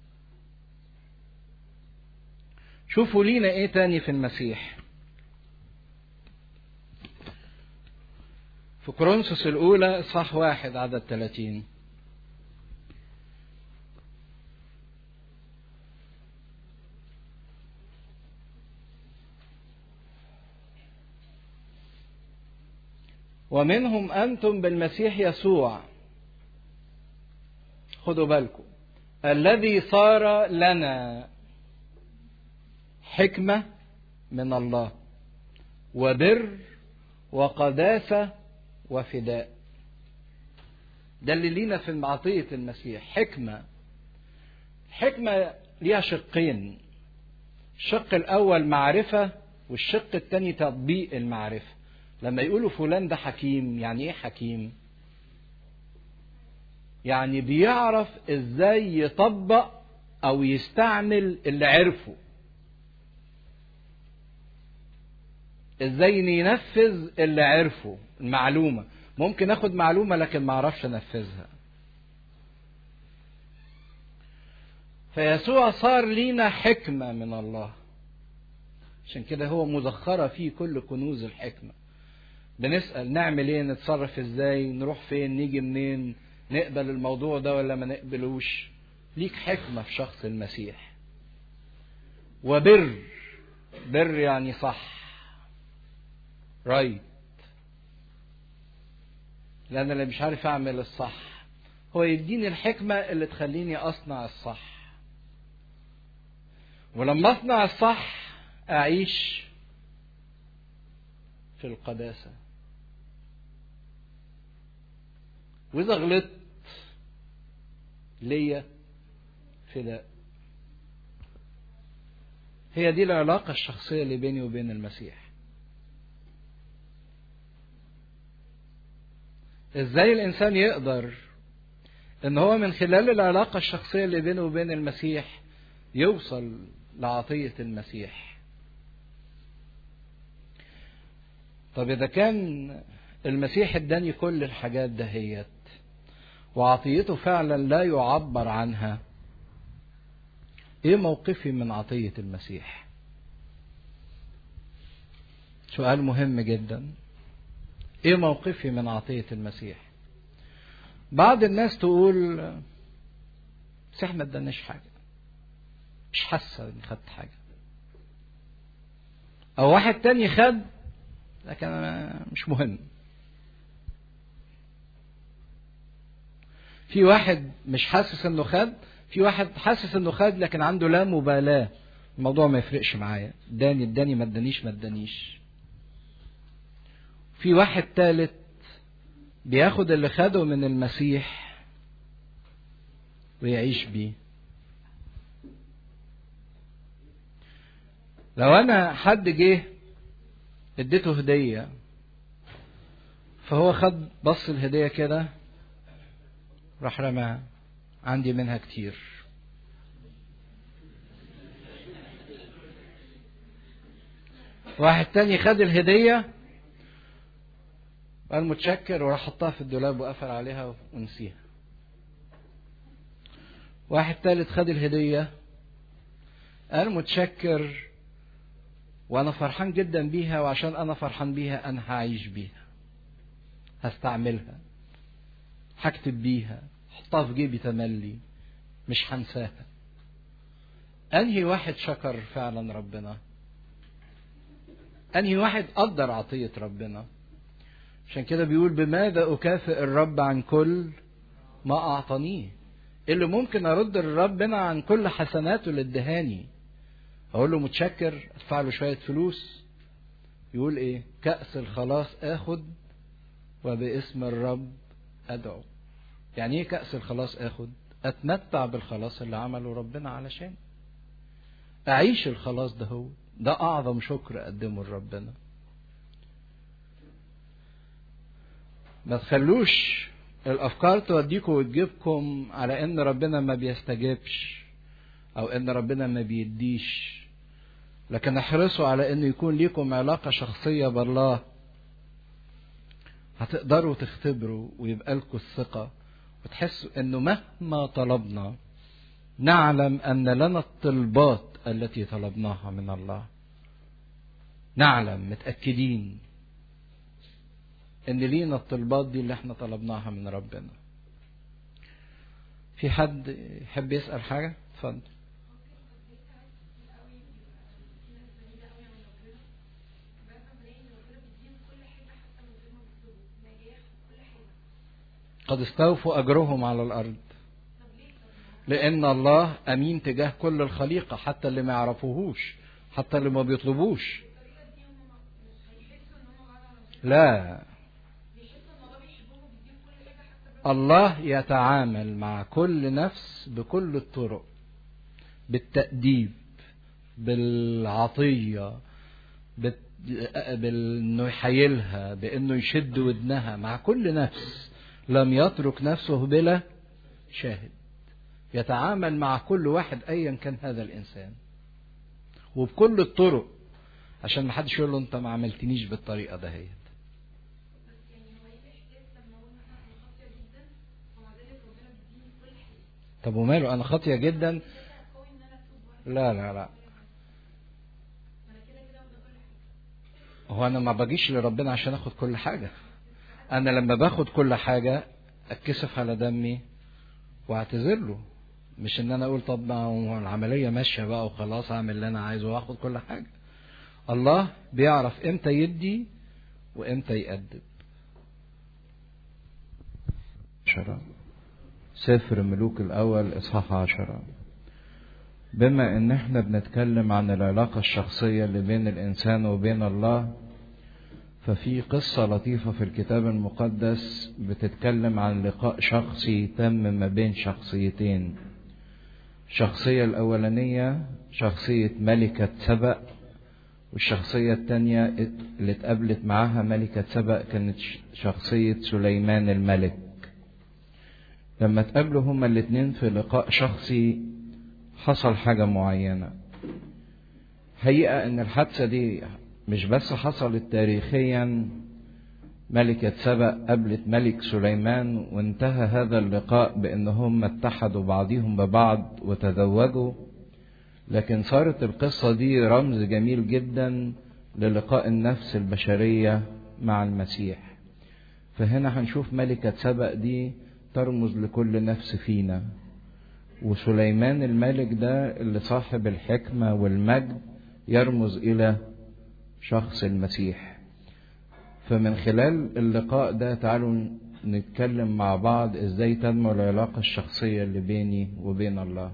شوفوا لينا ايه تاني في المسيح في كورنثوس الأولى صح واحد عدد 30 ومنهم أنتم بالمسيح يسوع خدوا بالكم الذي صار لنا حكمة من الله وبر وقداسة وفداء ده اللي لينا في عطية المسيح حكمة حكمة ليها شقين الشق الأول معرفة والشق الثاني تطبيق المعرفة لما يقولوا فلان ده حكيم يعني ايه حكيم يعني بيعرف ازاي يطبق او يستعمل اللي عرفه ازاي ينفذ اللي عرفه المعلومة ممكن اخد معلومة لكن ما اعرفش انفذها فيسوع صار لينا حكمة من الله عشان كده هو مذخرة فيه كل كنوز الحكمة بنسأل نعمل ايه نتصرف ازاي نروح فين نيجي منين نقبل الموضوع ده ولا ما نقبلوش ليك حكمة في شخص المسيح وبر بر يعني صح رايت لأن اللي مش عارف أعمل الصح هو يديني الحكمة اللي تخليني أصنع الصح ولما أصنع الصح أعيش في القداسة وإذا غلطت ليا فداء هي دي العلاقة الشخصية اللي بيني وبين المسيح ازاي الانسان يقدر ان هو من خلال العلاقة الشخصية اللي بينه وبين المسيح يوصل لعطية المسيح طب إذا كان المسيح اداني كل الحاجات دهيت وعطيته فعلا لا يعبر عنها ايه موقفي من عطية المسيح سؤال مهم جدا ايه موقفي من عطية المسيح بعض الناس تقول بس احنا ما اداناش حاجة مش حاسة اني خدت حاجة او واحد تاني خد لكن أنا مش مهم في واحد مش حاسس انه خد في واحد حاسس انه خد لكن عنده لا مبالاة الموضوع ما يفرقش معايا اداني اداني ما ادانيش ما ادانيش في واحد تالت بياخد اللي خده من المسيح ويعيش بيه لو انا حد جه اديته هدية فهو خد بص الهدية كده راح رماها عندي منها كتير واحد تاني خد الهدية قال متشكر وراح حطها في الدولاب وقفل عليها ونسيها واحد تالت خد الهدية قال متشكر وانا فرحان جدا بيها وعشان انا فرحان بيها انا هعيش بيها هستعملها هكتب بيها احطها في جيبي تملي مش هنساها انهي واحد شكر فعلا ربنا انهي واحد قدر عطية ربنا عشان كده بيقول بماذا اكافئ الرب عن كل ما اعطانيه اللي ممكن ارد لربنا عن كل حسناته اللي ادهاني اقول له متشكر ادفع له شويه فلوس يقول ايه كأس الخلاص اخد وباسم الرب ادعو يعني ايه كأس الخلاص اخد اتمتع بالخلاص اللي عمله ربنا علشان اعيش الخلاص ده هو ده اعظم شكر اقدمه لربنا ما تخلوش الافكار توديكم وتجيبكم على ان ربنا ما بيستجيبش او ان ربنا ما بيديش لكن احرصوا على ان يكون ليكم علاقة شخصية بالله هتقدروا تختبروا ويبقى لكم الثقة وتحسوا انه مهما طلبنا نعلم ان لنا الطلبات التي طلبناها من الله نعلم متأكدين ان لينا الطلبات دي اللي احنا طلبناها من ربنا في حد يحب يسأل حاجة اتفضل قد استوفوا أجرهم على الأرض لأن الله أمين تجاه كل الخليقة حتى اللي ما يعرفوهوش حتى اللي ما بيطلبوش لا الله يتعامل مع كل نفس بكل الطرق بالتأديب بالعطية بانه يحيلها بانه يشد ودنها مع كل نفس لم يترك نفسه بلا شاهد يتعامل مع كل واحد ايا كان هذا الانسان وبكل الطرق عشان ما حدش يقول له انت ما عملتنيش بالطريقه دهيت طب وماله انا خاطيه جدا لا لا لا هو انا ما باجيش لربنا عشان اخد كل حاجه انا لما باخد كل حاجه اتكسف على دمي واعتذر له مش ان انا اقول طب ما العمليه ماشيه بقى وخلاص اعمل اللي انا عايزه واخد كل حاجه الله بيعرف امتى يدي وامتى يأدب عشرة سفر ملوك الأول إصحاح عشرة بما إن إحنا بنتكلم عن العلاقة الشخصية اللي بين الإنسان وبين الله ففي قصة لطيفة في الكتاب المقدس بتتكلم عن لقاء شخصي تم ما بين شخصيتين الشخصية الأولانية شخصية ملكة سبأ والشخصية التانية اللي اتقابلت معاها ملكة سبأ كانت شخصية سليمان الملك لما اتقابلوا هما الاتنين في لقاء شخصي حصل حاجة معينة حقيقة ان الحادثة دي مش بس حصلت تاريخيا ملكة سبأ قابلت ملك سليمان وانتهى هذا اللقاء بأنهم اتحدوا بعضهم ببعض وتزوجوا لكن صارت القصة دي رمز جميل جدا للقاء النفس البشرية مع المسيح فهنا هنشوف ملكة سبأ دي ترمز لكل نفس فينا وسليمان الملك ده اللي صاحب الحكمة والمجد يرمز إلى شخص المسيح فمن خلال اللقاء ده تعالوا نتكلم مع بعض ازاي تنمو العلاقة الشخصية اللي بيني وبين الله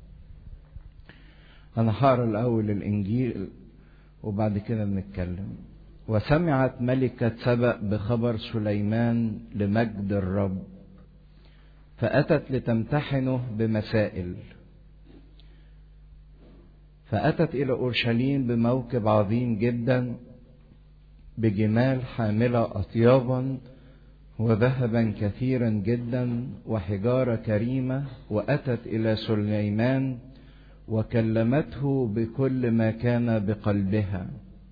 أنا هقرا الأول الإنجيل وبعد كده بنتكلم وسمعت ملكة سبأ بخبر سليمان لمجد الرب فأتت لتمتحنه بمسائل فأتت إلى أورشليم بموكب عظيم جدا بجمال حاملة أطيابا وذهبا كثيرا جدا وحجارة كريمة وأتت إلى سليمان وكلمته بكل ما كان بقلبها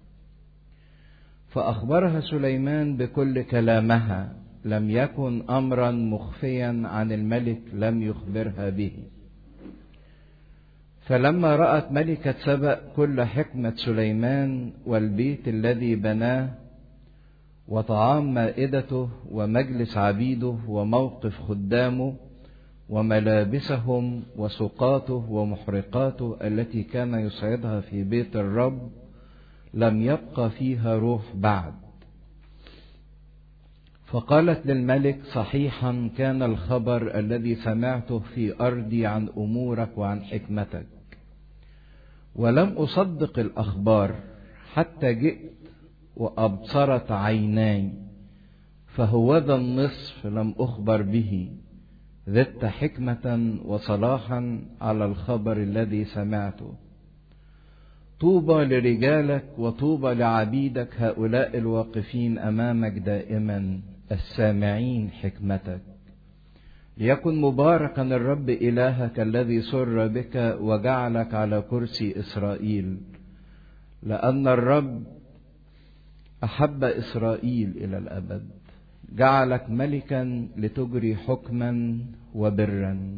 فأخبرها سليمان بكل كلامها لم يكن أمرا مخفيا عن الملك لم يخبرها به فلما رأت ملكة سبأ كل حكمة سليمان والبيت الذي بناه وطعام مائدته ومجلس عبيده وموقف خدامه وملابسهم وسقاته ومحرقاته التي كان يصعدها في بيت الرب لم يبقى فيها روح بعد فقالت للملك صحيحا كان الخبر الذي سمعته في ارضي عن امورك وعن حكمتك ولم اصدق الاخبار حتى جئت وابصرت عيناي فهوذا النصف لم اخبر به زدت حكمه وصلاحا على الخبر الذي سمعته طوبى لرجالك وطوبى لعبيدك هؤلاء الواقفين امامك دائما السامعين حكمتك ليكن مباركا الرب الهك الذي سر بك وجعلك على كرسي اسرائيل لان الرب احب اسرائيل الى الابد جعلك ملكا لتجري حكما وبرا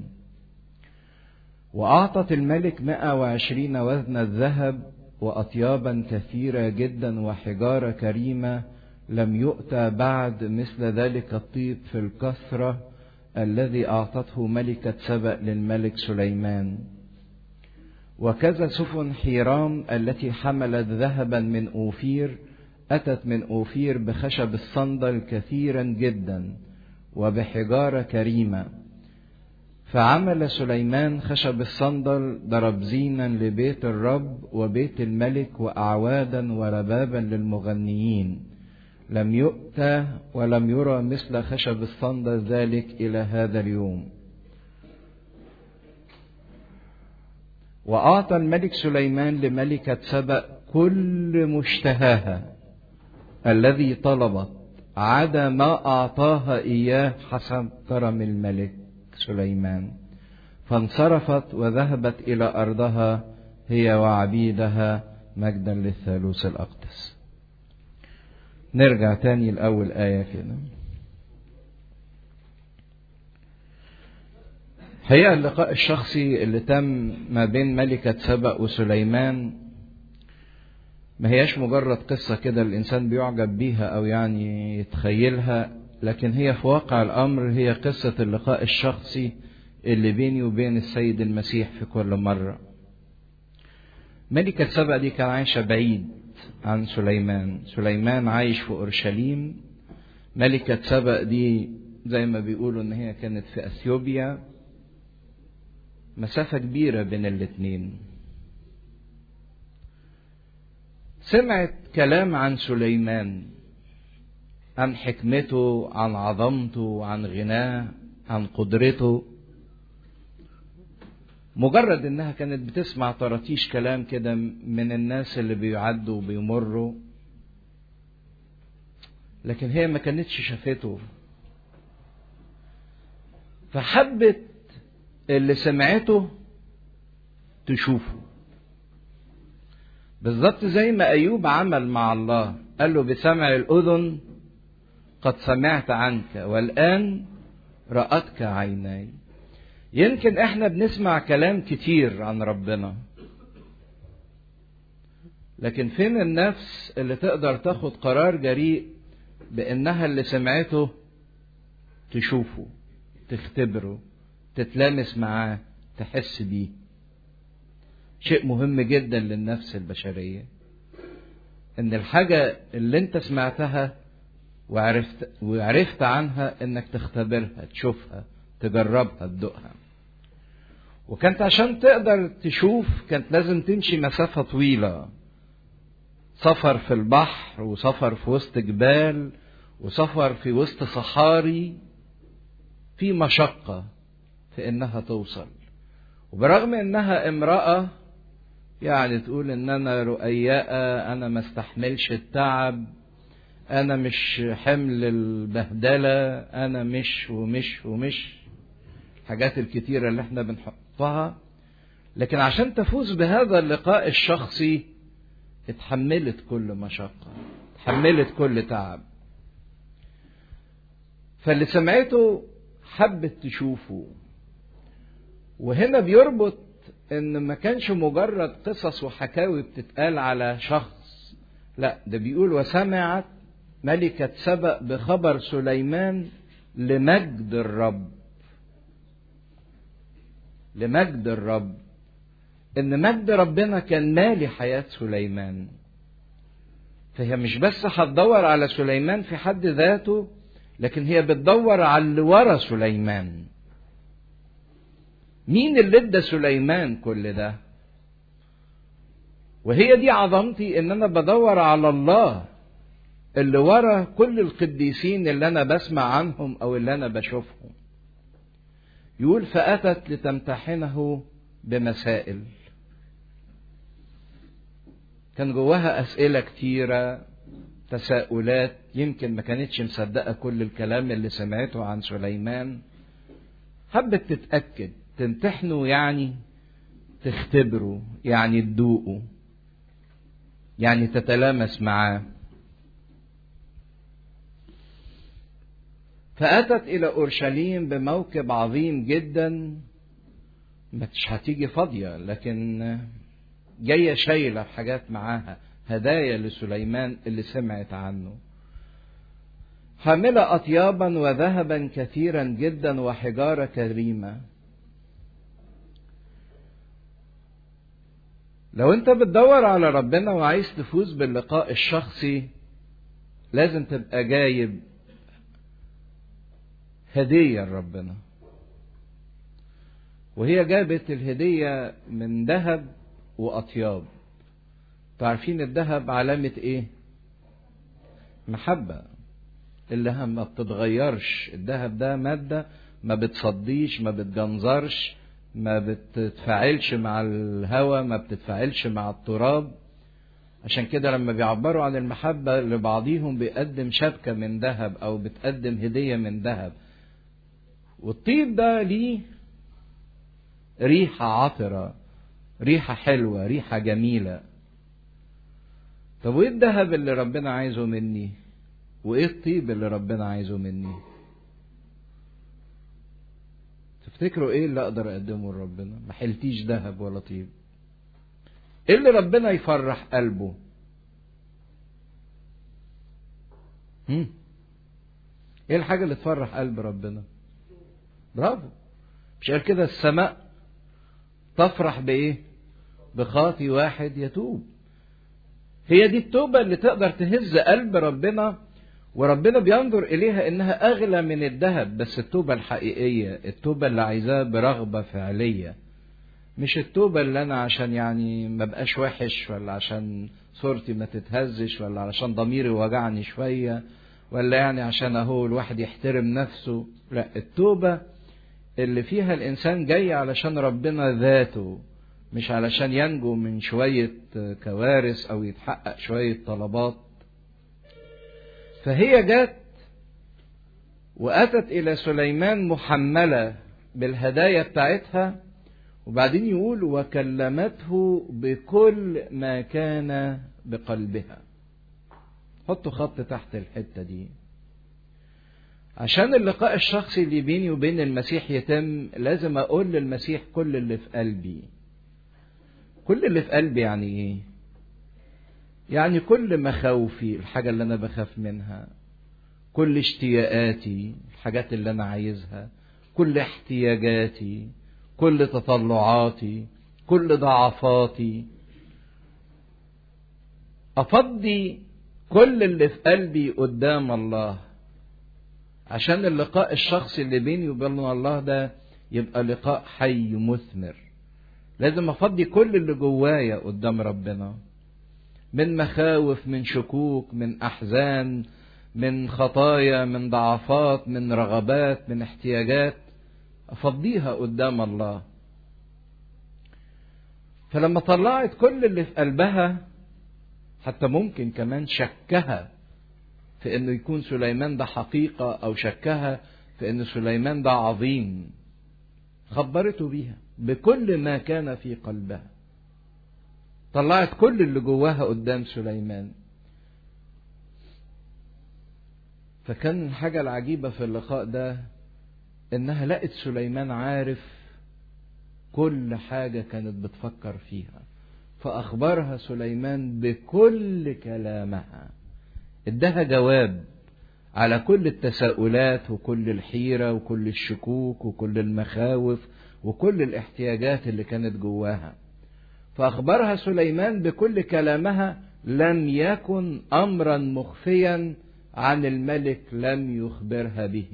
واعطت الملك مائه وعشرين وزن الذهب واطيابا كثيره جدا وحجاره كريمه لم يؤتى بعد مثل ذلك الطيب في الكثرة الذي أعطته ملكة سبأ للملك سليمان وكذا سفن حيرام التي حملت ذهبا من أوفير أتت من أوفير بخشب الصندل كثيرا جدا وبحجارة كريمة فعمل سليمان خشب الصندل ضرب زينا لبيت الرب وبيت الملك وأعوادا وربابا للمغنيين لم يؤتى ولم يرى مثل خشب الصندل ذلك إلى هذا اليوم وأعطى الملك سليمان لملكة سبأ كل مشتهاها الذي طلبت عدا ما أعطاها إياه حسب كرم الملك سليمان فانصرفت وذهبت إلى أرضها هي وعبيدها مجدا للثالوث الأقدس نرجع تاني لأول آية كده هي اللقاء الشخصي اللي تم ما بين ملكة سبأ وسليمان ما هياش مجرد قصة كده الإنسان بيعجب بيها أو يعني يتخيلها لكن هي في واقع الأمر هي قصة اللقاء الشخصي اللي بيني وبين السيد المسيح في كل مرة ملكة سبأ دي كان عايشة بعيد عن سليمان سليمان عايش في أورشليم ملكة سبأ دي زي ما بيقولوا إن هي كانت في أثيوبيا مسافة كبيرة بين الاتنين سمعت كلام عن سليمان عن حكمته عن عظمته عن غناه عن قدرته مجرد انها كانت بتسمع طراطيش كلام كده من الناس اللي بيعدوا وبيمروا لكن هي ما كانتش شافته فحبت اللي سمعته تشوفه بالظبط زي ما أيوب عمل مع الله قال له بسمع الأذن قد سمعت عنك والآن رأتك عيناي يمكن احنا بنسمع كلام كتير عن ربنا لكن فين النفس اللي تقدر تاخد قرار جريء بانها اللي سمعته تشوفه تختبره تتلامس معاه تحس بيه شيء مهم جدا للنفس البشريه ان الحاجه اللي انت سمعتها وعرفت وعرفت عنها انك تختبرها تشوفها تجربها تدوقها وكانت عشان تقدر تشوف كانت لازم تمشي مسافه طويله سفر في البحر وسفر في وسط جبال وسفر في وسط صحاري في مشقه في انها توصل وبرغم انها امراه يعني تقول ان انا رؤياءه انا ما استحملش التعب انا مش حمل البهدله انا مش ومش ومش الحاجات الكتيره اللي احنا بنحطها لكن عشان تفوز بهذا اللقاء الشخصي اتحملت كل مشقه اتحملت كل تعب فاللي سمعته حبت تشوفه وهنا بيربط ان ما كانش مجرد قصص وحكاوي بتتقال على شخص لا ده بيقول وسمعت ملكة سبأ بخبر سليمان لمجد الرب لمجد الرب ان مجد ربنا كان مالي حياة سليمان فهي مش بس هتدور على سليمان في حد ذاته لكن هي بتدور على اللي ورا سليمان مين اللي ادى سليمان كل ده وهي دي عظمتي ان انا بدور على الله اللي ورا كل القديسين اللي انا بسمع عنهم او اللي انا بشوفهم يقول فاتت لتمتحنه بمسائل كان جواها اسئله كتيره تساؤلات يمكن ما كانتش مصدقه كل الكلام اللي سمعته عن سليمان حبت تتاكد تمتحنه يعني تختبره يعني تدوقه يعني تتلامس معاه فأتت إلى أورشليم بموكب عظيم جدا مش هتيجي فاضية لكن جاية شايلة حاجات معاها هدايا لسليمان اللي سمعت عنه حاملة أطيابا وذهبا كثيرا جدا وحجارة كريمة لو انت بتدور على ربنا وعايز تفوز باللقاء الشخصي لازم تبقى جايب هدية لربنا وهي جابت الهدية من ذهب وأطياب تعرفين الذهب علامة ايه محبة اللي ما بتتغيرش الذهب ده مادة ما بتصديش ما بتجنزرش ما بتتفاعلش مع الهواء ما بتتفاعلش مع التراب عشان كده لما بيعبروا عن المحبة لبعضيهم بيقدم شبكة من ذهب أو بتقدم هدية من ذهب والطيب ده ليه ريحة عطرة ريحة حلوة ريحة جميلة طب وايه الذهب اللي ربنا عايزه مني وايه الطيب اللي ربنا عايزه مني تفتكروا ايه اللي اقدر اقدمه لربنا ما حلتيش ذهب ولا طيب ايه اللي ربنا يفرح قلبه هم؟ ايه الحاجة اللي تفرح قلب ربنا برافو مش قال كده السماء تفرح بايه بخاطي واحد يتوب هي دي التوبة اللي تقدر تهز قلب ربنا وربنا بينظر إليها إنها أغلى من الذهب بس التوبة الحقيقية التوبة اللي عايزاها برغبة فعلية مش التوبة اللي أنا عشان يعني ما بقاش وحش ولا عشان صورتي ما تتهزش ولا علشان ضميري وجعني شوية ولا يعني عشان أهو الواحد يحترم نفسه لا التوبة اللي فيها الإنسان جاي علشان ربنا ذاته مش علشان ينجو من شوية كوارث أو يتحقق شوية طلبات فهي جت وأتت إلى سليمان محملة بالهدايا بتاعتها وبعدين يقول وكلمته بكل ما كان بقلبها حطوا خط تحت الحتة دي عشان اللقاء الشخصي اللي بيني وبين المسيح يتم لازم اقول للمسيح كل اللي في قلبي كل اللي في قلبي يعني ايه يعني كل مخاوفي الحاجة اللي انا بخاف منها كل اشتياقاتي الحاجات اللي انا عايزها كل احتياجاتي كل تطلعاتي كل ضعفاتي افضي كل اللي في قلبي قدام الله عشان اللقاء الشخصي اللي بيني وبين الله ده يبقى لقاء حي مثمر لازم افضي كل اللي جوايا قدام ربنا من مخاوف من شكوك من احزان من خطايا من ضعفات من رغبات من احتياجات افضيها قدام الله فلما طلعت كل اللي في قلبها حتى ممكن كمان شكها في انه يكون سليمان ده حقيقة او شكها في ان سليمان ده عظيم خبرته بيها بكل ما كان في قلبها طلعت كل اللي جواها قدام سليمان فكان الحاجة العجيبة في اللقاء ده انها لقت سليمان عارف كل حاجة كانت بتفكر فيها فأخبرها سليمان بكل كلامها ادها جواب على كل التساؤلات وكل الحيرة وكل الشكوك وكل المخاوف وكل الاحتياجات اللي كانت جواها فأخبرها سليمان بكل كلامها لم يكن أمرا مخفيا عن الملك لم يخبرها به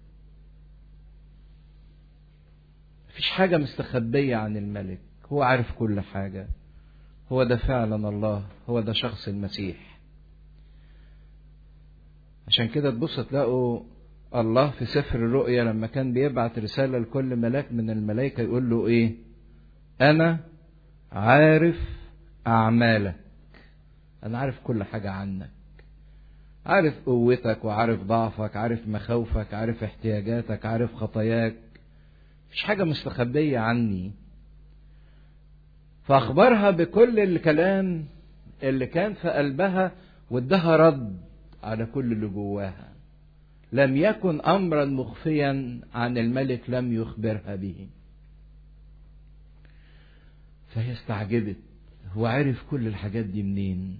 مفيش حاجة مستخبية عن الملك هو عارف كل حاجة هو ده فعلا الله هو ده شخص المسيح عشان كده تبص تلاقوا الله في سفر الرؤيا لما كان بيبعت رسالة لكل ملاك من الملائكة يقول له ايه انا عارف اعمالك انا عارف كل حاجة عنك عارف قوتك وعارف ضعفك عارف مخاوفك عارف احتياجاتك عارف خطاياك مفيش حاجة مستخبية عني فأخبرها بكل الكلام اللي كان في قلبها وادها رد على كل اللي جواها لم يكن أمرا مخفيا عن الملك لم يخبرها به فهي استعجبت هو عرف كل الحاجات دي منين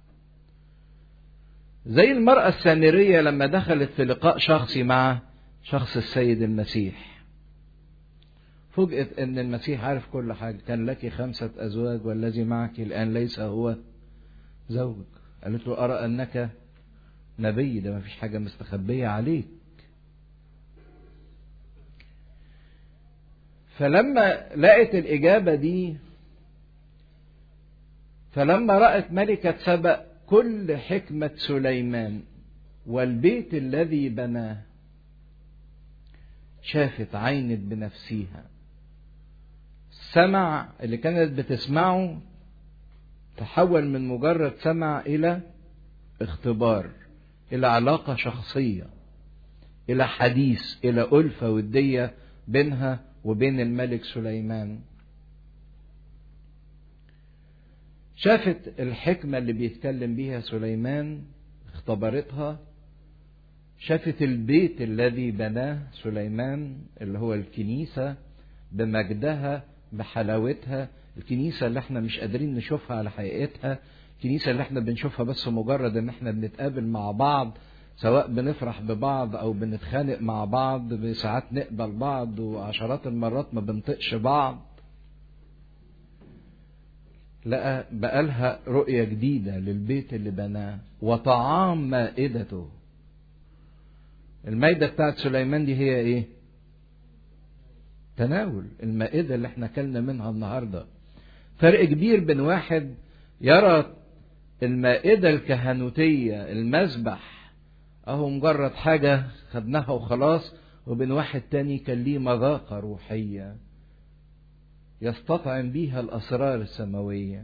زي المرأة السامرية لما دخلت في لقاء شخصي مع شخص السيد المسيح فوجئت ان المسيح عارف كل حاجة كان لك خمسة ازواج والذي معك الان ليس هو زوجك قالت له ارى انك نبي ده ما فيش حاجة مستخبية عليك فلما لقت الإجابة دي فلما رأت ملكة سبأ كل حكمة سليمان والبيت الذي بناه شافت عينت بنفسها السمع اللي كانت بتسمعه تحول من مجرد سمع إلى اختبار إلى علاقة شخصية إلى حديث إلى ألفة ودية بينها وبين الملك سليمان شافت الحكمة اللي بيتكلم بيها سليمان اختبرتها شافت البيت الذي بناه سليمان اللي هو الكنيسة بمجدها بحلاوتها الكنيسة اللي احنا مش قادرين نشوفها على حقيقتها الكنيسة اللي احنا بنشوفها بس مجرد ان احنا بنتقابل مع بعض سواء بنفرح ببعض او بنتخانق مع بعض ساعات نقبل بعض وعشرات المرات ما بنطقش بعض لقى بقالها رؤية جديدة للبيت اللي بناه وطعام مائدته المائدة بتاعت سليمان دي هي ايه تناول المائدة اللي احنا كلنا منها النهاردة فرق كبير بين واحد يرى المائدة الكهنوتية المذبح اهو مجرد حاجة خدناها وخلاص وبين واحد تاني كان ليه مذاقة روحية يستطعم بيها الأسرار السماوية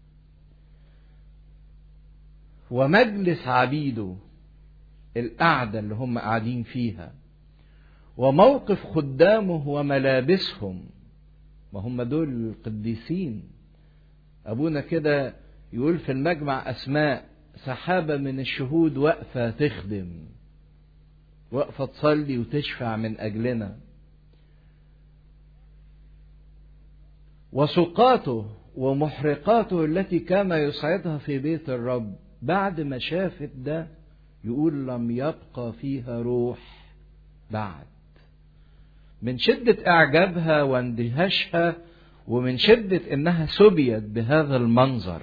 ومجلس عبيده القعدة اللي هم قاعدين فيها وموقف خدامه وملابسهم ما هم دول القديسين أبونا كده يقول في المجمع أسماء سحابة من الشهود واقفة تخدم واقفة تصلي وتشفع من أجلنا وسقاته ومحرقاته التي كان يصعدها في بيت الرب بعد ما شافت ده يقول لم يبقى فيها روح بعد من شدة إعجابها واندهاشها ومن شدة إنها سبيت بهذا المنظر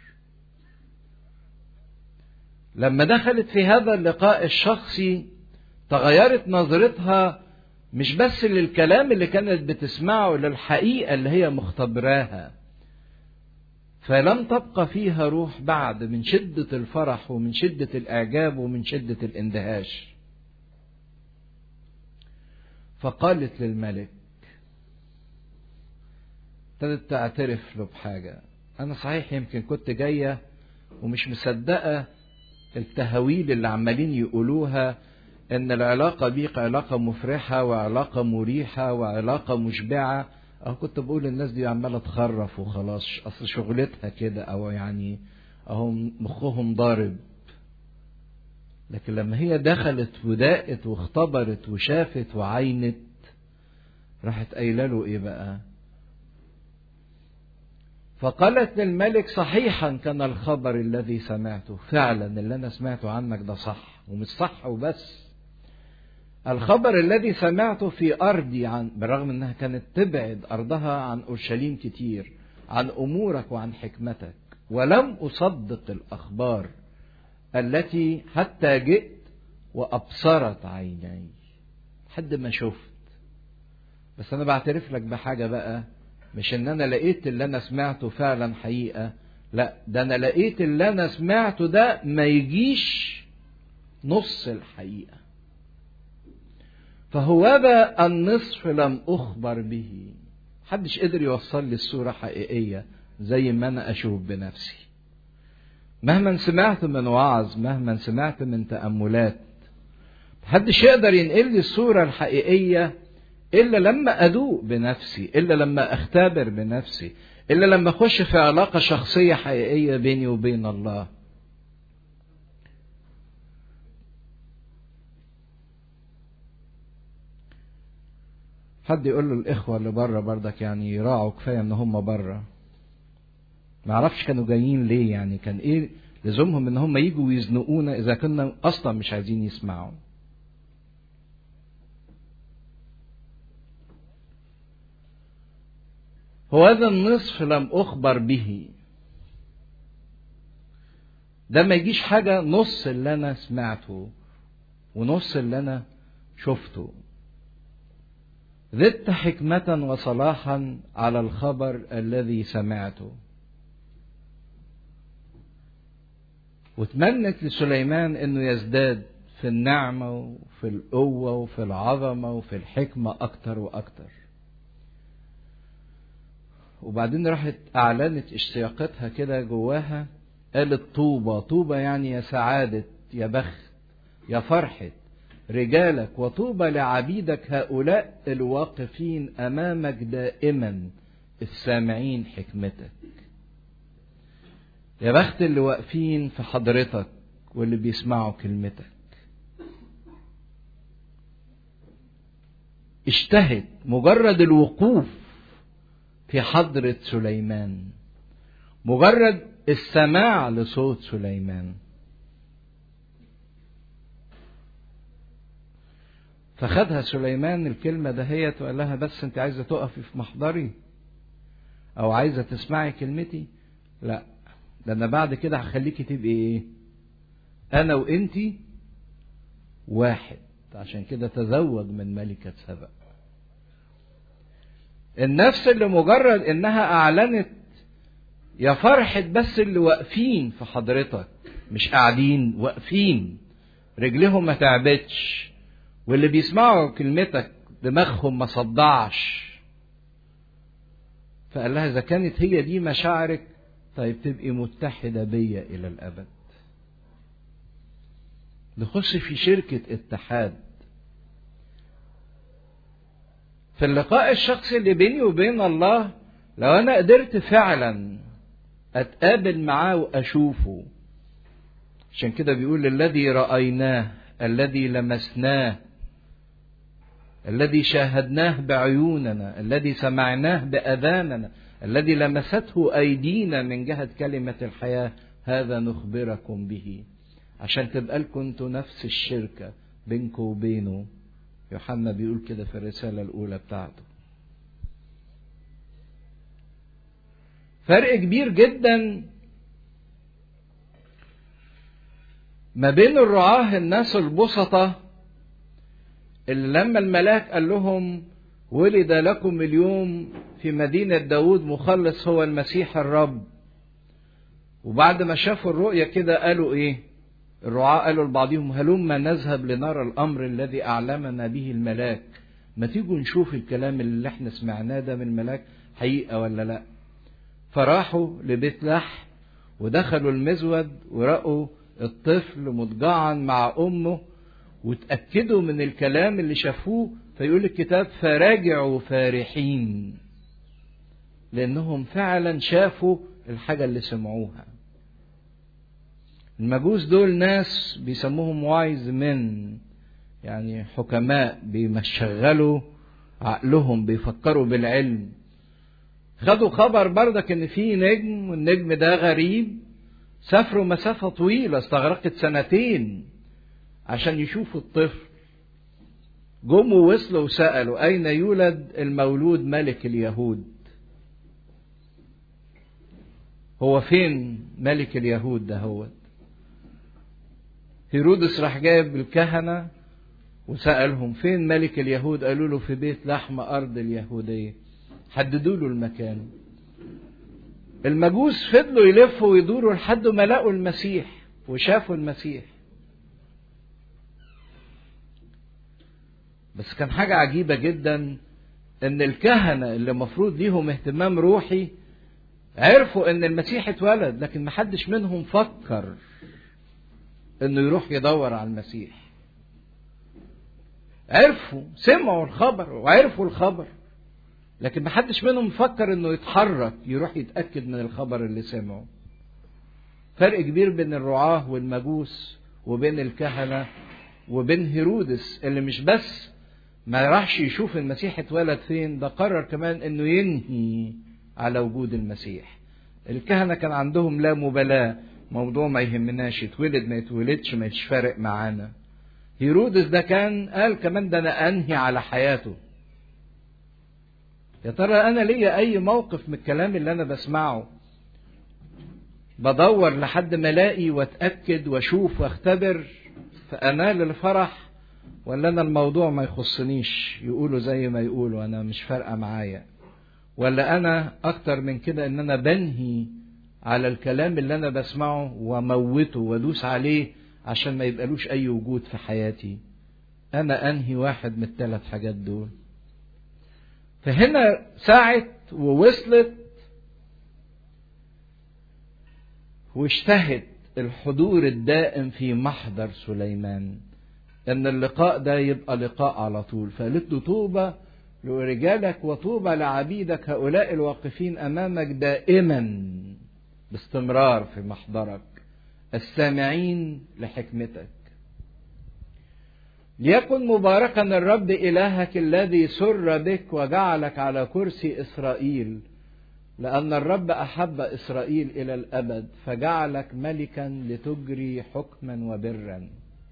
لما دخلت في هذا اللقاء الشخصي تغيرت نظرتها مش بس للكلام اللي كانت بتسمعه للحقيقة اللي هي مختبراها فلم تبقى فيها روح بعد من شدة الفرح ومن شدة الإعجاب ومن شدة الاندهاش فقالت للملك ابتدت تعترف له بحاجة أنا صحيح يمكن كنت جاية ومش مصدقة التهاويل اللي عمالين يقولوها ان العلاقة بيك علاقة مفرحة وعلاقة مريحة وعلاقة مشبعة أو كنت بقول الناس دي عمالة تخرف وخلاص أصل شغلتها كده أو يعني أهو مخهم ضارب لكن لما هي دخلت وداقت واختبرت وشافت وعينت راحت قايله له ايه بقى فقالت للملك صحيحا كان الخبر الذي سمعته فعلا اللي انا سمعته عنك ده صح ومش صح وبس الخبر الذي سمعته في ارضي عن بالرغم انها كانت تبعد ارضها عن اورشليم كتير عن امورك وعن حكمتك ولم اصدق الاخبار التي حتى جئت وابصرت عيني لحد ما شفت بس انا بعترف لك بحاجه بقى مش ان انا لقيت اللي انا سمعته فعلا حقيقه لا ده انا لقيت اللي انا سمعته ده ما يجيش نص الحقيقه فهو ذا النصف لم اخبر به محدش قدر يوصل لي الصوره حقيقيه زي ما انا اشوف بنفسي مهما سمعت من وعظ مهما سمعت من تاملات محدش يقدر ينقل لي الصوره الحقيقيه الا لما ادوق بنفسي الا لما اختبر بنفسي الا لما اخش في علاقه شخصيه حقيقيه بيني وبين الله حد يقول له الاخوه اللي بره بردك يعني يراعوا كفايه ان هم بره ما اعرفش كانوا جايين ليه يعني كان ايه لزومهم ان هم يجوا ويزنقونا اذا كنا اصلا مش عايزين يسمعوا وهذا النصف لم أخبر به ده ما يجيش حاجة نص اللي أنا سمعته ونص اللي أنا شفته زدت حكمة وصلاحا على الخبر الذي سمعته وتمنت لسليمان انه يزداد في النعمة وفي القوة وفي العظمة وفي الحكمة أكتر وأكتر وبعدين راحت أعلنت اشتياقاتها كده جواها قالت طوبة طوبة يعني يا سعادة يا بخت يا فرحة رجالك وطوبى لعبيدك هؤلاء الواقفين أمامك دائما السامعين حكمتك يا بخت اللي واقفين في حضرتك واللي بيسمعوا كلمتك اشتهت مجرد الوقوف في حضرة سليمان مجرد السماع لصوت سليمان فخدها سليمان الكلمة دهيت وقال لها بس انت عايزة تقفي في محضري او عايزة تسمعي كلمتي لا ده انا بعد كده هخليكي تبقي ايه انا وانتي واحد عشان كده تزوج من ملكة سبأ النفس اللي مجرد انها اعلنت يا فرحة بس اللي واقفين في حضرتك مش قاعدين واقفين رجلهم ما تعبتش واللي بيسمعوا كلمتك دماغهم ما صدعش فقال لها اذا كانت هي دي مشاعرك طيب تبقي متحدة بيا الى الابد نخش في شركة اتحاد في اللقاء الشخصي اللي بيني وبين الله لو انا قدرت فعلا اتقابل معاه واشوفه عشان كده بيقول الذي رايناه الذي لمسناه الذي شاهدناه بعيوننا الذي سمعناه باذاننا الذي لمسته ايدينا من جهه كلمه الحياه هذا نخبركم به عشان تبقى لكم انتوا نفس الشركه بينكم وبينه يوحنا بيقول كده في الرساله الاولى بتاعته فرق كبير جدا ما بين الرعاه الناس البسطة اللي لما الملاك قال لهم ولد لكم اليوم في مدينة داود مخلص هو المسيح الرب وبعد ما شافوا الرؤية كده قالوا ايه الرعاة قالوا لبعضهم هلما نذهب لنرى الأمر الذي أعلمنا به الملاك ما تيجوا نشوف الكلام اللي احنا سمعناه ده من الملاك حقيقة ولا لا فراحوا لبيت لحم ودخلوا المزود ورأوا الطفل مضجعا مع أمه وتأكدوا من الكلام اللي شافوه فيقول الكتاب فراجعوا فارحين لأنهم فعلا شافوا الحاجة اللي سمعوها المجوس دول ناس بيسموهم وايز من يعني حكماء بيشغلوا عقلهم بيفكروا بالعلم خدوا خبر بردك ان في نجم والنجم ده غريب سافروا مسافة طويلة استغرقت سنتين عشان يشوفوا الطفل جم ووصلوا وسألوا أين يولد المولود ملك اليهود هو فين ملك اليهود ده هو هيرودس راح جايب الكهنة وسألهم فين ملك اليهود قالوا له في بيت لحم أرض اليهودية حددوا له المكان المجوس فضلوا يلفوا ويدوروا لحد ما لقوا المسيح وشافوا المسيح بس كان حاجة عجيبة جدا ان الكهنة اللي مفروض ليهم اهتمام روحي عرفوا ان المسيح اتولد لكن محدش منهم فكر انه يروح يدور على المسيح عرفوا سمعوا الخبر وعرفوا الخبر لكن محدش منهم فكر انه يتحرك يروح يتأكد من الخبر اللي سمعه فرق كبير بين الرعاة والمجوس وبين الكهنة وبين هيرودس اللي مش بس ما راحش يشوف المسيح اتولد فين ده قرر كمان انه ينهي على وجود المسيح الكهنة كان عندهم لا مبالاة موضوع ما يهمناش يتولد ما يتولدش ما فارق معانا هيرودس ده كان قال كمان ده انا انهي على حياته يا ترى انا ليا اي موقف من الكلام اللي انا بسمعه بدور لحد ما الاقي واتاكد واشوف واختبر فانال الفرح ولا انا الموضوع ما يخصنيش يقولوا زي ما يقولوا انا مش فارقه معايا ولا انا اكتر من كده ان انا بنهي على الكلام اللي انا بسمعه واموته وادوس عليه عشان ما يبقالوش اي وجود في حياتي انا انهي واحد من الثلاث حاجات دول فهنا ساعت ووصلت واشتهت الحضور الدائم في محضر سليمان ان اللقاء ده يبقى لقاء على طول فقالت له طوبى لرجالك وطوبى لعبيدك هؤلاء الواقفين امامك دائما باستمرار في محضرك السامعين لحكمتك ليكن مباركا الرب إلهك الذي سر بك وجعلك على كرسي إسرائيل لأن الرب أحب إسرائيل إلى الأبد فجعلك ملكا لتجري حكما وبرا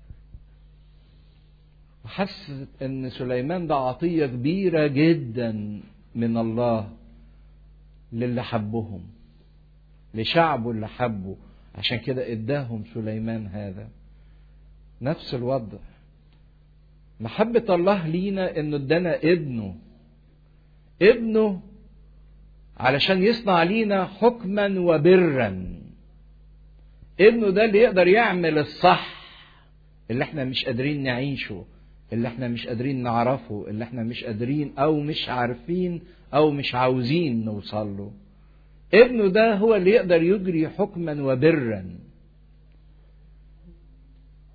وحست أن سليمان ده عطية كبيرة جدا من الله للي حبهم لشعبه اللي حبه عشان كده اداهم سليمان هذا نفس الوضع محبة الله لينا انه ادانا ابنه ابنه علشان يصنع لينا حكما وبرا ابنه ده اللي يقدر يعمل الصح اللي احنا مش قادرين نعيشه اللي احنا مش قادرين نعرفه اللي احنا مش قادرين او مش عارفين او مش عاوزين نوصل له ابنه ده هو اللي يقدر يجري حكما وبرا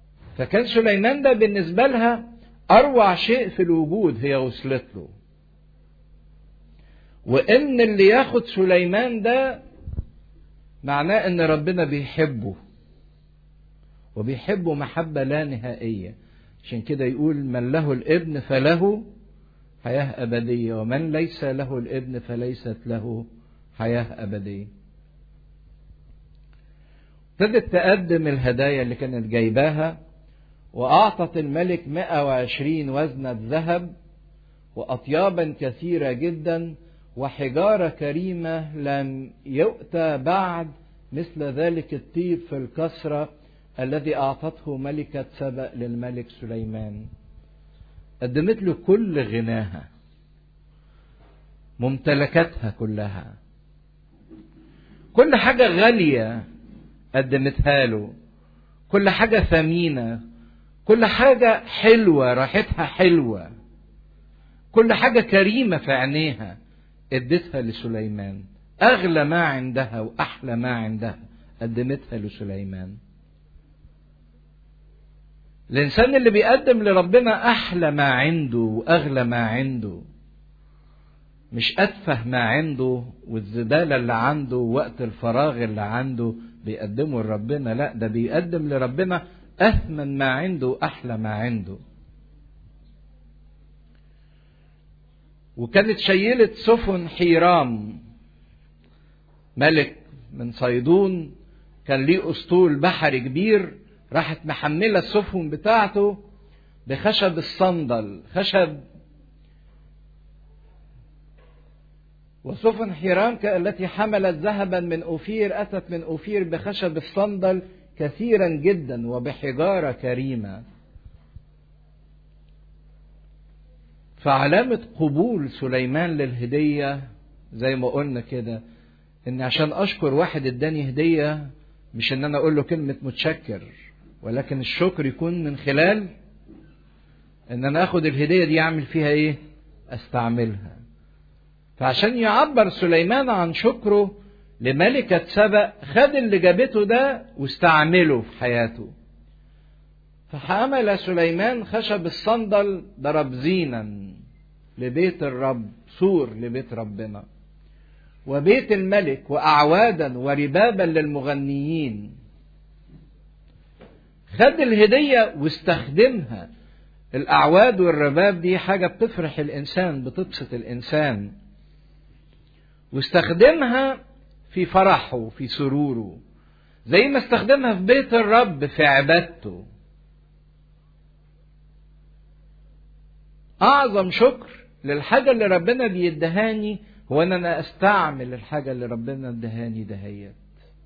فكان سليمان ده بالنسبة لها أروع شيء في الوجود هي وصلت له وان اللي ياخد سليمان ده معناه ان ربنا بيحبه وبيحبه محبة لا نهائية عشان كده يقول من له الابن فله حياة أبدية ومن ليس له الابن فليست له حياة أبدية ابتدت تقدم الهدايا اللي كانت جايباها وأعطت الملك 120 وزنة ذهب وأطيابا كثيرة جدا وحجارة كريمة لم يؤتى بعد مثل ذلك الطيب في الكسرة الذي أعطته ملكة سبأ للملك سليمان قدمت له كل غناها ممتلكاتها كلها كل حاجة غالية قدمتها له كل حاجة ثمينة كل حاجة حلوة راحتها حلوة كل حاجة كريمة في عينيها اديتها لسليمان أغلى ما عندها وأحلى ما عندها قدمتها لسليمان الإنسان اللي بيقدم لربنا أحلى ما عنده وأغلى ما عنده مش أتفه ما عنده والزبالة اللي عنده ووقت الفراغ اللي عنده بيقدمه لربنا لا ده بيقدم لربنا أثمن ما عنده وأحلى ما عنده وكانت شيلة سفن حيرام ملك من صيدون كان ليه أسطول بحري كبير راحت محملة السفن بتاعته بخشب الصندل خشب وسفن حيرام التي حملت ذهبا من أوفير أتت من أوفير بخشب الصندل كثيرا جدا وبحجارة كريمة فعلامة قبول سليمان للهدية زي ما قلنا كده ان عشان اشكر واحد اداني هدية مش ان انا اقول له كلمة متشكر ولكن الشكر يكون من خلال ان انا اخد الهدية دي اعمل فيها ايه استعملها فعشان يعبر سليمان عن شكره لملكة سبأ خد اللي جابته ده واستعمله في حياته فحمل سليمان خشب الصندل ضرب زينا لبيت الرب سور لبيت ربنا وبيت الملك وأعوادا وربابا للمغنيين خد الهدية واستخدمها الأعواد والرباب دي حاجة بتفرح الإنسان بتبسط الإنسان واستخدمها في فرحه في سروره زي ما استخدمها في بيت الرب في عبادته أعظم شكر للحاجة اللي ربنا بيدهاني هو ان انا استعمل الحاجه اللي ربنا ادهاني دهيت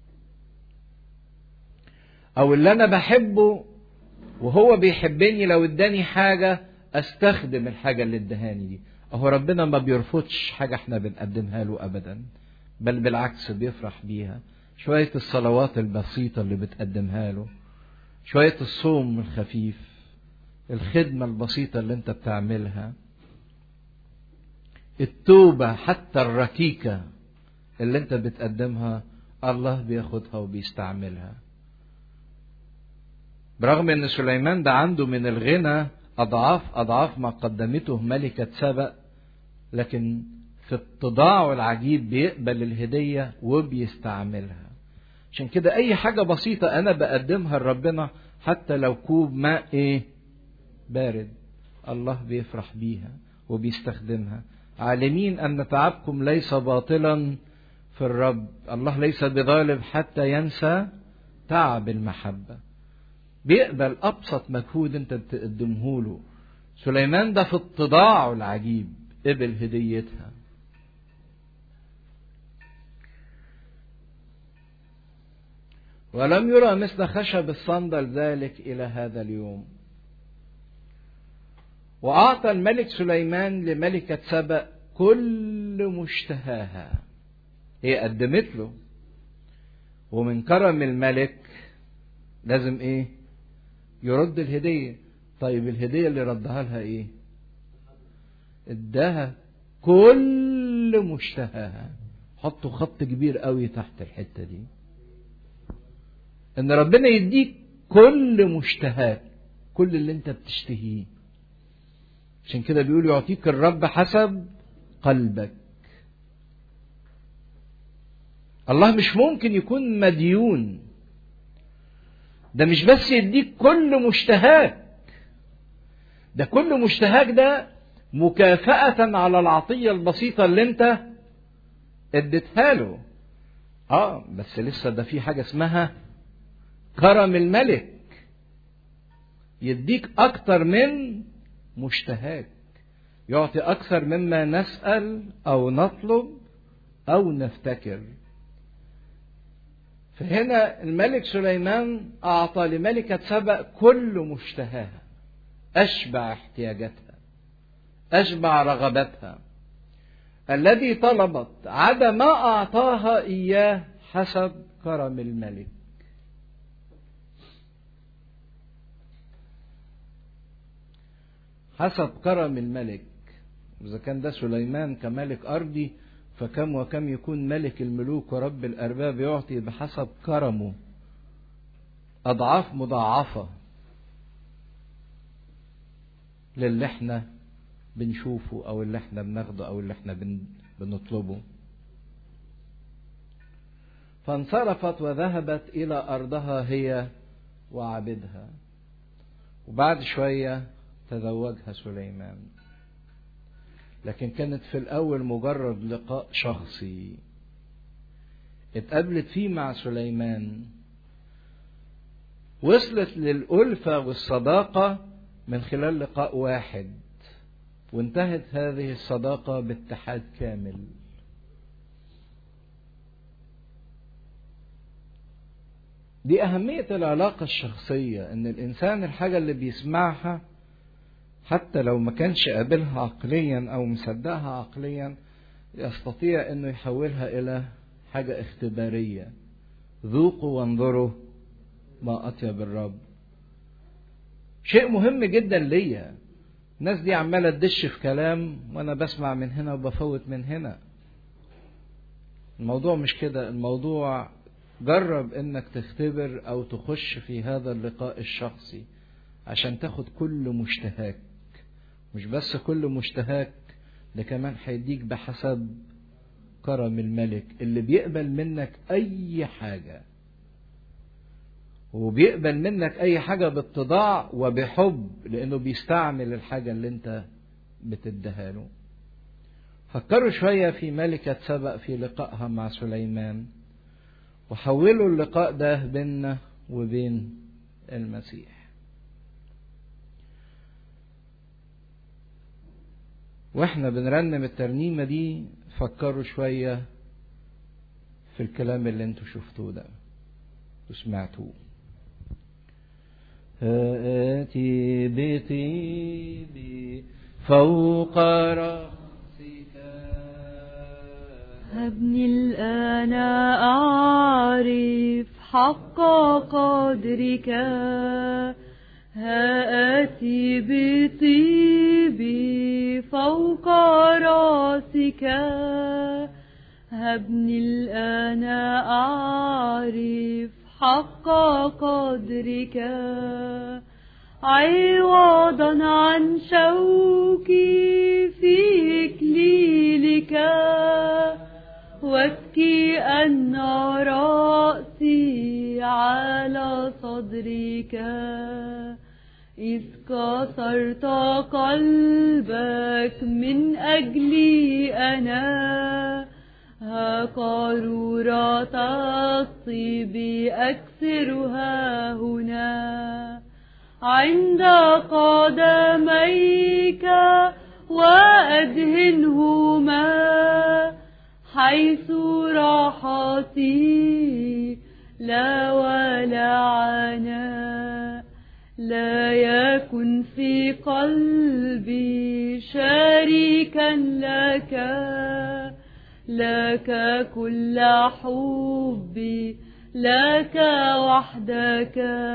او اللي انا بحبه وهو بيحبني لو اداني حاجه استخدم الحاجه اللي ادهاني دي اهو ربنا ما بيرفضش حاجه احنا بنقدمها له ابدا بل بالعكس بيفرح بيها شويه الصلوات البسيطه اللي بتقدمها له شويه الصوم الخفيف الخدمه البسيطه اللي انت بتعملها التوبة حتى الركيكة اللي انت بتقدمها الله بياخدها وبيستعملها برغم ان سليمان ده عنده من الغنى اضعاف اضعاف ما قدمته ملكة سبأ لكن في اتضاعه العجيب بيقبل الهدية وبيستعملها عشان كده اي حاجة بسيطة انا بقدمها لربنا حتى لو كوب ماء ايه بارد الله بيفرح بيها وبيستخدمها عالمين أن تعبكم ليس باطلا في الرب الله ليس بظالم حتى ينسى تعب المحبة بيقبل أبسط مجهود أنت بتقدمه له سليمان ده في اتضاعه العجيب قبل هديتها ولم يرى مثل خشب الصندل ذلك إلى هذا اليوم وأعطى الملك سليمان لملكة سبأ كل مشتهاها هي قدمت له ومن كرم الملك لازم ايه يرد الهدية طيب الهدية اللي ردها لها ايه اداها كل مشتهاها حطوا خط كبير قوي تحت الحتة دي ان ربنا يديك كل مشتهاك كل اللي انت بتشتهيه عشان كده بيقول يعطيك الرب حسب قلبك الله مش ممكن يكون مديون ده مش بس يديك كل مشتهاك ده كل مشتهاك ده مكافأة على العطية البسيطة اللي انت اديتها له اه بس لسه ده في حاجة اسمها كرم الملك يديك اكتر من مشتهاك يعطي اكثر مما نسأل او نطلب او نفتكر فهنا الملك سليمان اعطى لملكة سبأ كل مشتهاها اشبع احتياجاتها اشبع رغبتها الذي طلبت عدا ما اعطاها اياه حسب كرم الملك حسب كرم الملك إذا كان ده سليمان كملك أرضي فكم وكم يكون ملك الملوك ورب الأرباب يعطي بحسب كرمه أضعاف مضاعفة للي احنا بنشوفه أو اللي احنا بناخده أو اللي احنا بن بنطلبه فانصرفت وذهبت إلى أرضها هي وعبدها وبعد شوية تزوجها سليمان لكن كانت في الأول مجرد لقاء شخصي اتقابلت فيه مع سليمان وصلت للألفة والصداقة من خلال لقاء واحد وانتهت هذه الصداقة باتحاد كامل دي أهمية العلاقة الشخصية إن الإنسان الحاجة اللي بيسمعها حتى لو ما كانش قابلها عقليا او مصدقها عقليا يستطيع انه يحولها الى حاجة اختبارية ذوقوا وانظروا ما اطيب الرب شيء مهم جدا ليا الناس دي عمالة تدش في كلام وانا بسمع من هنا وبفوت من هنا الموضوع مش كده الموضوع جرب انك تختبر او تخش في هذا اللقاء الشخصي عشان تاخد كل مشتهاك مش بس كل مشتهاك ده كمان هيديك بحسب كرم الملك اللي بيقبل منك اي حاجة وبيقبل منك اي حاجة باتضاع وبحب لانه بيستعمل الحاجة اللي انت بتديها له فكروا شوية في ملكة سبأ في لقائها مع سليمان وحولوا اللقاء ده بيننا وبين المسيح واحنا بنرنم الترنيمة دي فكروا شوية في الكلام اللي انتوا شفتوه ده وسمعتوه آتي بطيبي فوق رأسك هبني الآن أعرف حق قدرك ها آتي بطيبي فوق راسك هبني الآن أعرف حق قدرك عوضا عن شوكي في إكليلك وابكي أن رأسي على صدرك إذ كسرت قلبك من أجلي أنا ها قارورة الطيب أكسرها هنا عند قدميك وأدهنهما حيث راحتي لا ولا عنا لا يكن في قلبي شريكا لك لك كل حبي لك وحدك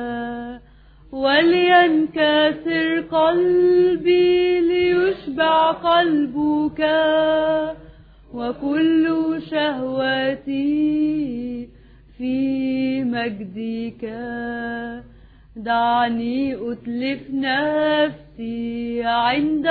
ولينكسر قلبي ليشبع قلبك وكل شهوتي في مجدك دعني أتلف نفسي عند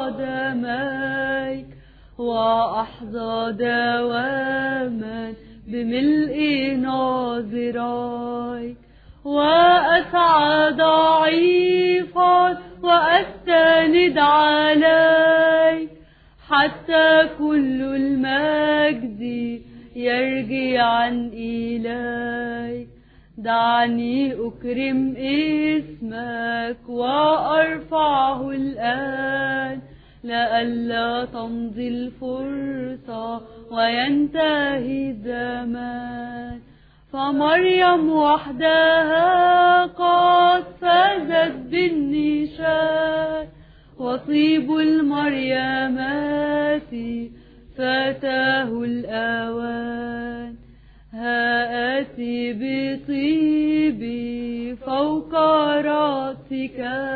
قدميك وأحظى دواما بملء ناظراي وأسعى ضعيفا وأستند عليك حتى كل المجد يرجع إليك دعني أكرم اسمك وأرفعه الآن لئلا تمضي الفرصة وينتهي الزمان فمريم وحدها قد فازت بالنشان وطيب المريمات فاتاه الآوان ها آتي بطيبي فوق رأسك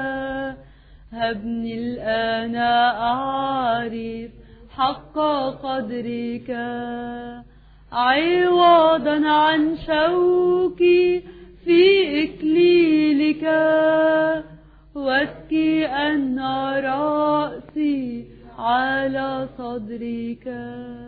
هبني الآن أعرف حق قدرك عوضا عن شوكي في إكليلك واسكي أن رأسي على صدرك